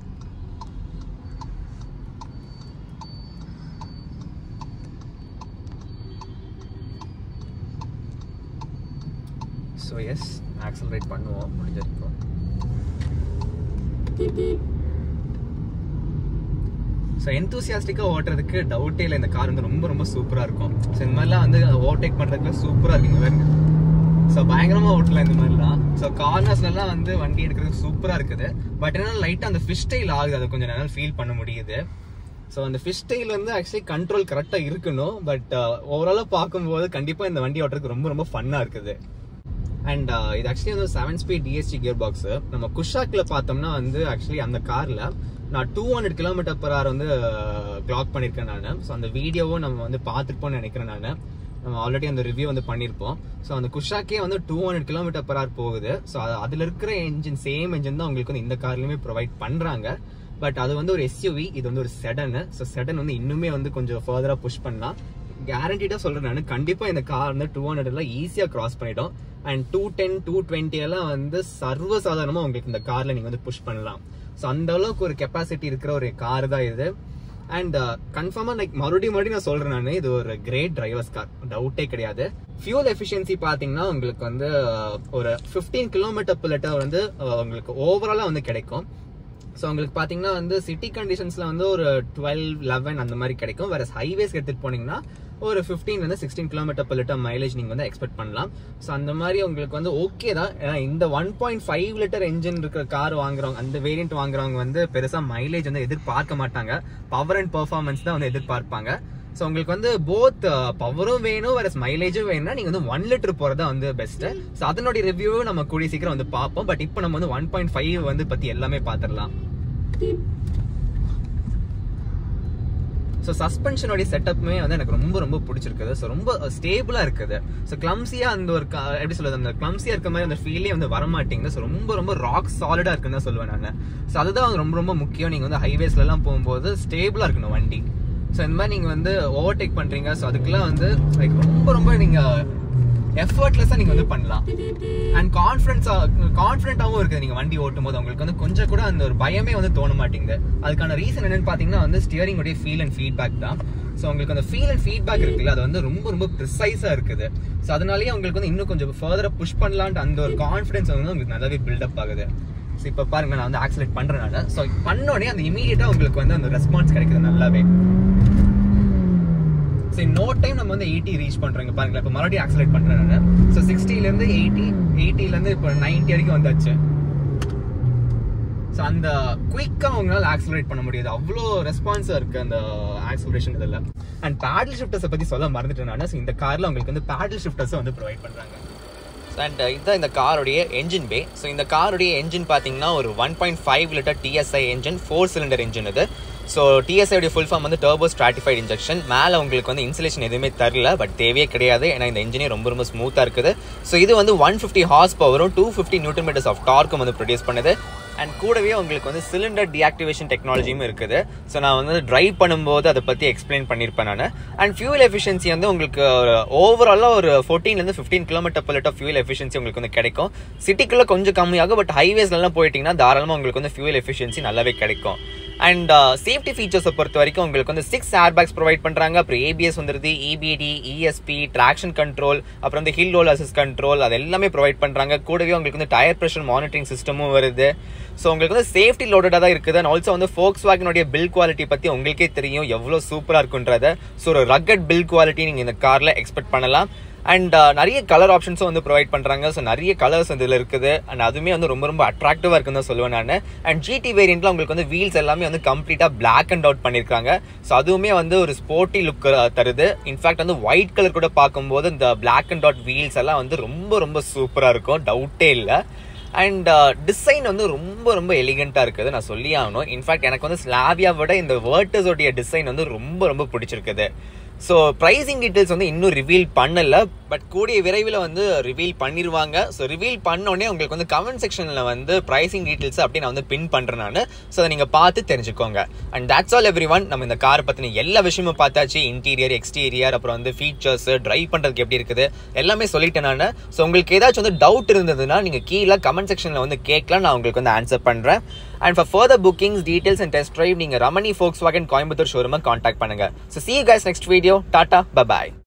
A: ஸோ எஸ் ஆக்சலரேட் பண்ணுவோம் முடிஞ்ச வரைக்கும் ஸோ எந்தூசியாஸ்டிக்காக ஓட்டுறதுக்கு டவுட்டே இல்லை இந்த கார் வந்து ரொம்ப ரொம்ப சூப்பராக இருக்கும் ஸோ இந்த மாதிரிலாம் வந்து ஓவர்டேக் பண்ணுறதுக்கு சூப்பராக இருக்குங்க பாருங்க ஸோ பயங்கரமாக ஓட்டலாம் இந்த மாதிரிலாம் ஸோ கார்னர்ஸ்லாம் வந்து வண்டி எடுக்கிறதுக்கு சூப்பராக இருக்குது பட் என்னன்னா லைட்டாக அந்த ஃபிஷ் ஸ்டைல் ஆகுது அதை கொஞ்சம் நல்லா ஃபீல் பண்ண முடியுது ஸோ அந்த ஃபிஷ் ஸ்டைல் வந்து ஆக்சுவலி கண்ட்ரோல் கரெக்டாக இருக்கணும் பட் ஓவராலாக பார்க்கும்போது கண்டிப்பாக இந்த வண்டி ஓட்டுறதுக்கு ரொம்ப ரொம்ப ஃபன்னாக இருக்குது அண்ட் இது ஆக்சுவலி வந்து seven speed DST gear box நம்ம குஷாக்ல பார்த்தோம்னா வந்து ஆக்சுவலி அந்த கார்ல நான் two hundred kilometre per hour வந்து கிளாக் பண்ணியிருக்கேன் நான் ஸோ அந்த வீடியோவும் நம்ம வந்து பார்த்துருப்போம்னு நினைக்கிறேன் நான் நம்ம ஆல்ரெடி அந்த ரிவ்யூ வந்து பண்ணியிருப்போம் ஸோ அந்த குஷாக்கே வந்து two hundred kilometre per hour போகுது ஸோ அதில் இருக்கிற என்ஜின் சேம் என்ஜின் தான் உங்களுக்கு வந்து இந்த கார்லையுமே ப்ரொவைட் பண்ணுறாங்க பட் அது வந்து ஒரு எஸ்யூவி இது வந்து ஒரு செடனு ஸோ செடன் வந்து இன்னுமே வந்து கொஞ்சம் ஃபர்தராக புஷ் பண்ணலாம் கேரண்டீடாக சொல்கிறேன் நான் கண்டிப்பாக இந்த கார் வந்து டூ ஹண்ட்ரட் எல்லாம் ஈஸியாக கிராஸ் பண்ணிடும் and two ten two twenty எல்லாம் வந்து சர்வசாதாரணமாக உங்களுக்கு இந்த காரில் நீங்கள் வந்து புஷ் பண்ணலாம் ஸோ அந்த அளவுக்கு ஒரு கெப்பாசிட்டி இருக்கிற ஒரு கார் தான் இது அண்ட் கன்ஃபார்மா லைக் மறுபடியும் மறுபடியும் நான் சொல்றேன் நான் இது ஒரு கிரேட் டிரைவர்ஸ் கார் டவுட்டே கிடையாது ஃபியூல் எஃபிஷியன்சி பாத்தீங்கன்னா உங்களுக்கு வந்து ஒரு ஃபிஃப்டீன் கிலோமீட்டர் per liter வந்து உங்களுக்கு ஓவராலா வந்து கிடைக்கும் ஸோ உங்களுக்கு பார்த்தீங்கன்னா வந்து சிட்டி கண்டிஷன்ஸில் வந்து ஒரு டுவெல் லெவன் அந்த மாதிரி கிடைக்கும் வேற ஹைவேஸ் எடுத்துகிட்டு போனீங்கன்னா ஒரு ஃபிஃப்டீன் வந்து sixteen kilometre per litre mileage நீங்கள் வந்து எக்ஸ்பெக்ட் பண்ணலாம் ஸோ அந்த மாதிரி உங்களுக்கு வந்து ஓகே தான் ஏன்னா இந்த one point five litre engine இருக்கிற கார் வாங்குறவங்க அந்த வேரியன்ட் வாங்குறவங்க வந்து பெருசாக மைலேஜ் வந்து எதிர்பார்க்க மாட்டாங்க பவர் அண்ட் பெர்ஃபார்மன்ஸ் தான் வந்து எதிர்பார்ப்பாங்க ஸோ உங்களுக்கு வந்து போத் பவரும் வேணும் வேற மைலேஜும் வேணும்னா நீங்க வந்து ஒன் லிட்டர் போறதா வந்து பெஸ்ட் ஸோ அதனுடைய ரிவ்யூவும் நம்ம கூடிய சீக்கிரம் வந்து பார்ப்போம் பட் இப்போ நம்ம வந்து ஒன் பாயிண்ட் ஃபைவ் வந்து பத்தி எல்லாமே பார்த்துடலாம் ஸோ சஸ்பென்ஷனுடைய செட்டப்புமே வந்து எனக்கு ரொம்ப ரொம்ப பிடிச்சிருக்குது ஸோ ரொம்ப ஸ்டேபிளா இருக்குது ஸோ கிளம்சியா அந்த ஒரு க- எப்படி சொல்றது அந்த கிளம்சியா இருக்க மாதிரி அந்த ஃபீலே வந்து வரமாட்டேங்குது ஸோ ரொம்ப ரொம்ப ராக் சாலிடா இருக்குன்னு தான் சொல்லுவேன் நான் ஸோ அதுதான் ரொம்ப ரொம்ப முக்கியம் நீங்க வந்து ஹைவேஸ்ல எல்லாம் போகும்போது ஸ்டேபிளா இருக்கணும் வண்டி ஸோ இந்த மாதிரி நீங்க வந்து ஓவர்டேக் பண்றீங்க ஸோ அதுக்கெல்லாம் வந்து லைக் ரொம்ப ரொம்ப நீங்க எஃபர்ட்லெஸ்ஸா நீங்க வந்து பண்ணலாம் அண்ட் கான்ஃபிடன்ஸா கான்ஃபிடென்ட்டாவும் இருக்குது நீங்க வண்டி ஓட்டும் போது உங்களுக்கு வந்து கொஞ்சம் கூட அந்த ஒரு பயமே வந்து தோண மாட்டேங்குது அதுக்கான ரீசன் என்னன்னு பாத்தீங்கன்னா வந்து ஸ்டியரிங் உடைய ஃபீல் அண்ட் ஃபீட்பேக் தான் ஸோ உங்களுக்கு அந்த ஃபீல் அண்ட் ஃபீட்பேக் இருக்குல்ல அது வந்து ரொம்ப ரொம்ப ப்ரிசைஸா இருக்குது ஸோ அதனாலேயே உங்களுக்கு வந்து இன்னும் கொஞ்சம் ஃபர்தரா புஷ் பண்ணலான்ட்டு அந்த ஒரு கான்ஃபிடன்ஸ் வந்து உங்களுக்கு நல்லாவே பில்டப் ஆகுது ஸோ இப்போ பாருங்க நான் வந்து ஆக்சிலேட் பண்றேன் நான் ஸோ பண்ணோடனே அந்த இமீடியட்டா உங்களுக்கு வந்து அந்த ரெஸ்பான்ஸ் கிடைக்குது நல்லாவே ஸோ நோ டைம் நம்ம வந்து எயிட்டி ரீச் பண்றோங்க பாருங்களேன் இப்போ மறுபடியும் ஆக்சிலேட் பண்றேன் நான் ஸோ சிக்ஸ்டிலேருந்து எயிட்டி எயிட்டிலேருந்து இப்போ நைன்டி வரைக்கும் வந்தாச்சு ஸோ அந்த குயிக்காக அவங்களால ஆக்சிலரேட் பண்ண முடியாது அவ்வளோ ரெஸ்பான்ஸாக இருக்கு அந்த ஆக்சிலரேஷன் இதில் அண்ட் பேடல் ஷிஃப்டர்ஸை பற்றி சொல்ல மறந்துட்டேன் நான் ஸோ இந்த காரில் உங்களுக்கு வந்து பேடல் ஷிஃப்டர்ஸை வந்து ப்ரொவைட் பண்ணுறாங்க அண்ட் இதுதான் இந்த காருடைய என்ஜின் பே ஸோ இந்த காருடைய என்ஜின் பார்த்தீங்கன்னா ஒரு one point five litre TSI engine four cylinder engine இது ஸோ டிஎஸ்ஐடைய ஃபுல் ஃபார்ம் வந்து டர்போ ஸ்ட்ராட்டிஃபைட் இன்ஜெக்ஷன் மேலே உங்களுக்கு வந்து இன்சுலேஷன் எதுவுமே தரல பட் தேவையே கிடையாது ஏன்னா இந்த இன்ஜினே ரொம்ப ரொம்ப ஸ்மூத்தாக இருக்குது ஸோ இது வந்து ஒன் ஃபிஃப்டி ஹார்ஸ் பவரும் two fifty newton metres of டார்க்கும் வந்து ப்ரொடியூஸ் பண்ணுது அண்ட் கூடவே உங்களுக்கு வந்து சிலிண்டர் டிஆக்டிவேஷன் டெக்னாலஜியும் இருக்குது ஸோ நான் வந்து டிரைவ் பண்ணும்போது அதை பற்றி எக்ஸ்பிளைன் பண்ணியிருப்பேன் நான் அண்ட் ஃபியூல் எஃபிஷியன்சி வந்து உங்களுக்கு ஓவராலாக ஒரு ஃபோர்டீன்லேருந்து fifteen kilometre per litre fuel efficiency உங்களுக்கு வந்து கிடைக்கும் சிட்டிக்குள்ளே கொஞ்சம் கம்மியாகும் பட் ஹைவேஸ்லாம் போயிட்டீங்கன்னா தாராளமாக உங்களுக்கு வந்து ஃபியூல் எஃபிஷியன்சி நல்லாவே கிடைக்கும் அண்ட் சேஃப்டி ஃபீச்சர்ஸை பொறுத்த வரைக்கும் உங்களுக்கு வந்து சிக்ஸ் ஏர் பேக்ஸ் ப்ரொவைட் பண்ணுறாங்க அப்புறம் ஏபிஎஸ் வந்துருது இபிடி இஎஸ்பி ட்ராக்ஷன் கண்ட்ரோல் அப்புறம் வந்து ஹில் ரோல் அசிஸ் கண்ட்ரோல் அது எல்லாமே ப்ரொவைட் பண்ணுறாங்க கூடவே உங்களுக்கு வந்து டயர் ப்ரெஷர் மானிட்டரிங் சிஸ்டமும் வருது ஸோ உங்களுக்கு வந்து சேஃப்டி லோடடாக தான் இருக்குது அண்ட் ஆல்சோ வந்து ஃபோக்ஸ் வாகனுடைய பில் குவாலிட்டி பற்றி உங்களுக்கே தெரியும் எவ்வளோ சூப்பராக இருக்குன்றத ஸோ ஒரு ரக்கட் பில் குவாலிட்டி நீங்கள் இந்த காரில் எக்ஸ்பெக்ட் பண்ணலாம் அண்ட் நிறைய கலர் ஆப்ஷன்ஸும் வந்து ப்ரொவைட் பண்ணுறாங்க ஸோ நிறைய கலர்ஸ் இதில் இருக்குது அண்ட் அதுவுமே வந்து ரொம்ப ரொம்ப அட்ராக்டிவாக இருக்குன்னு தான் சொல்லுவேன் நான் அண்ட் ஜிடி வேரியண்ட்ல உங்களுக்கு வந்து வீல்ஸ் எல்லாமே வந்து கம்ப்ளீட்டாக பிளாக் அண்ட் அவுட் பண்ணியிருக்காங்க ஸோ அதுவுமே வந்து ஒரு ஸ்போர்ட்டி லுக் தருது இன்ஃபேக்ட் வந்து ஒயிட் கலர் கூட பார்க்கும்போது இந்த பிளாக் அண்ட் அவுட் வீல்ஸ் எல்லாம் வந்து ரொம்ப ரொம்ப சூப்பராக இருக்கும் டவுட்டே இல்லை அண்ட் டிசைன் வந்து ரொம்ப ரொம்ப எலிகென்ட்டாக இருக்குது நான் சொல்லி ஆகணும் இன்ஃபேக்ட் எனக்கு வந்து ஸ்லாவியா விட இந்த வேர்டஸோடைய டிசைன் வந்து ரொம்ப ரொம்ப பிடிச்சிருக்குது ஸோ ப்ரைசிங் டீட்டெயில்ஸ் வந்து இன்னும் ரிவீல் பண்ணல பட் கூடிய விரைவில் வந்து ரிவீல் பண்ணிடுவாங்க ஸோ ரிவீல் பண்ணோடனே உங்களுக்கு வந்து கமெண்ட் செக்ஷனில் வந்து ப்ரைசிங் டீட்டெயில்ஸ் அப்படி நான் வந்து பின் பண்ணுறேன் நான் ஸோ அதை நீங்கள் பார்த்து தெரிஞ்சுக்கோங்க and that's all every one நம்ம இந்த காரை பற்றின எல்லா விஷயமும் பார்த்தாச்சு இன்டீரியர் எக்ஸ்டீரியர் அப்புறம் வந்து ஃபீச்சர்ஸ் டிரைவ் பண்ணுறதுக்கு எப்படி இருக்குது எல்லாமே சொல்லிட்டேன் நான் ஸோ உங்களுக்கு ஏதாச்சும் வந்து டவுட் இருந்ததுன்னா நீங்கள் கீழே கமெண்ட் செக்ஷனில் வந்து கேட்கலாம் நான் உங்களுக்கு வந்து ஆன்சர் பண்ணுறேன் and for further bookings details and test drive நீங்கள் ரமணி ஃபோக்ஸ் வாகன் கோயம்புத்தூர் ஷோரூமை காண்டாக்ட் பண்ணுங்க so see you guys next video tata bye bye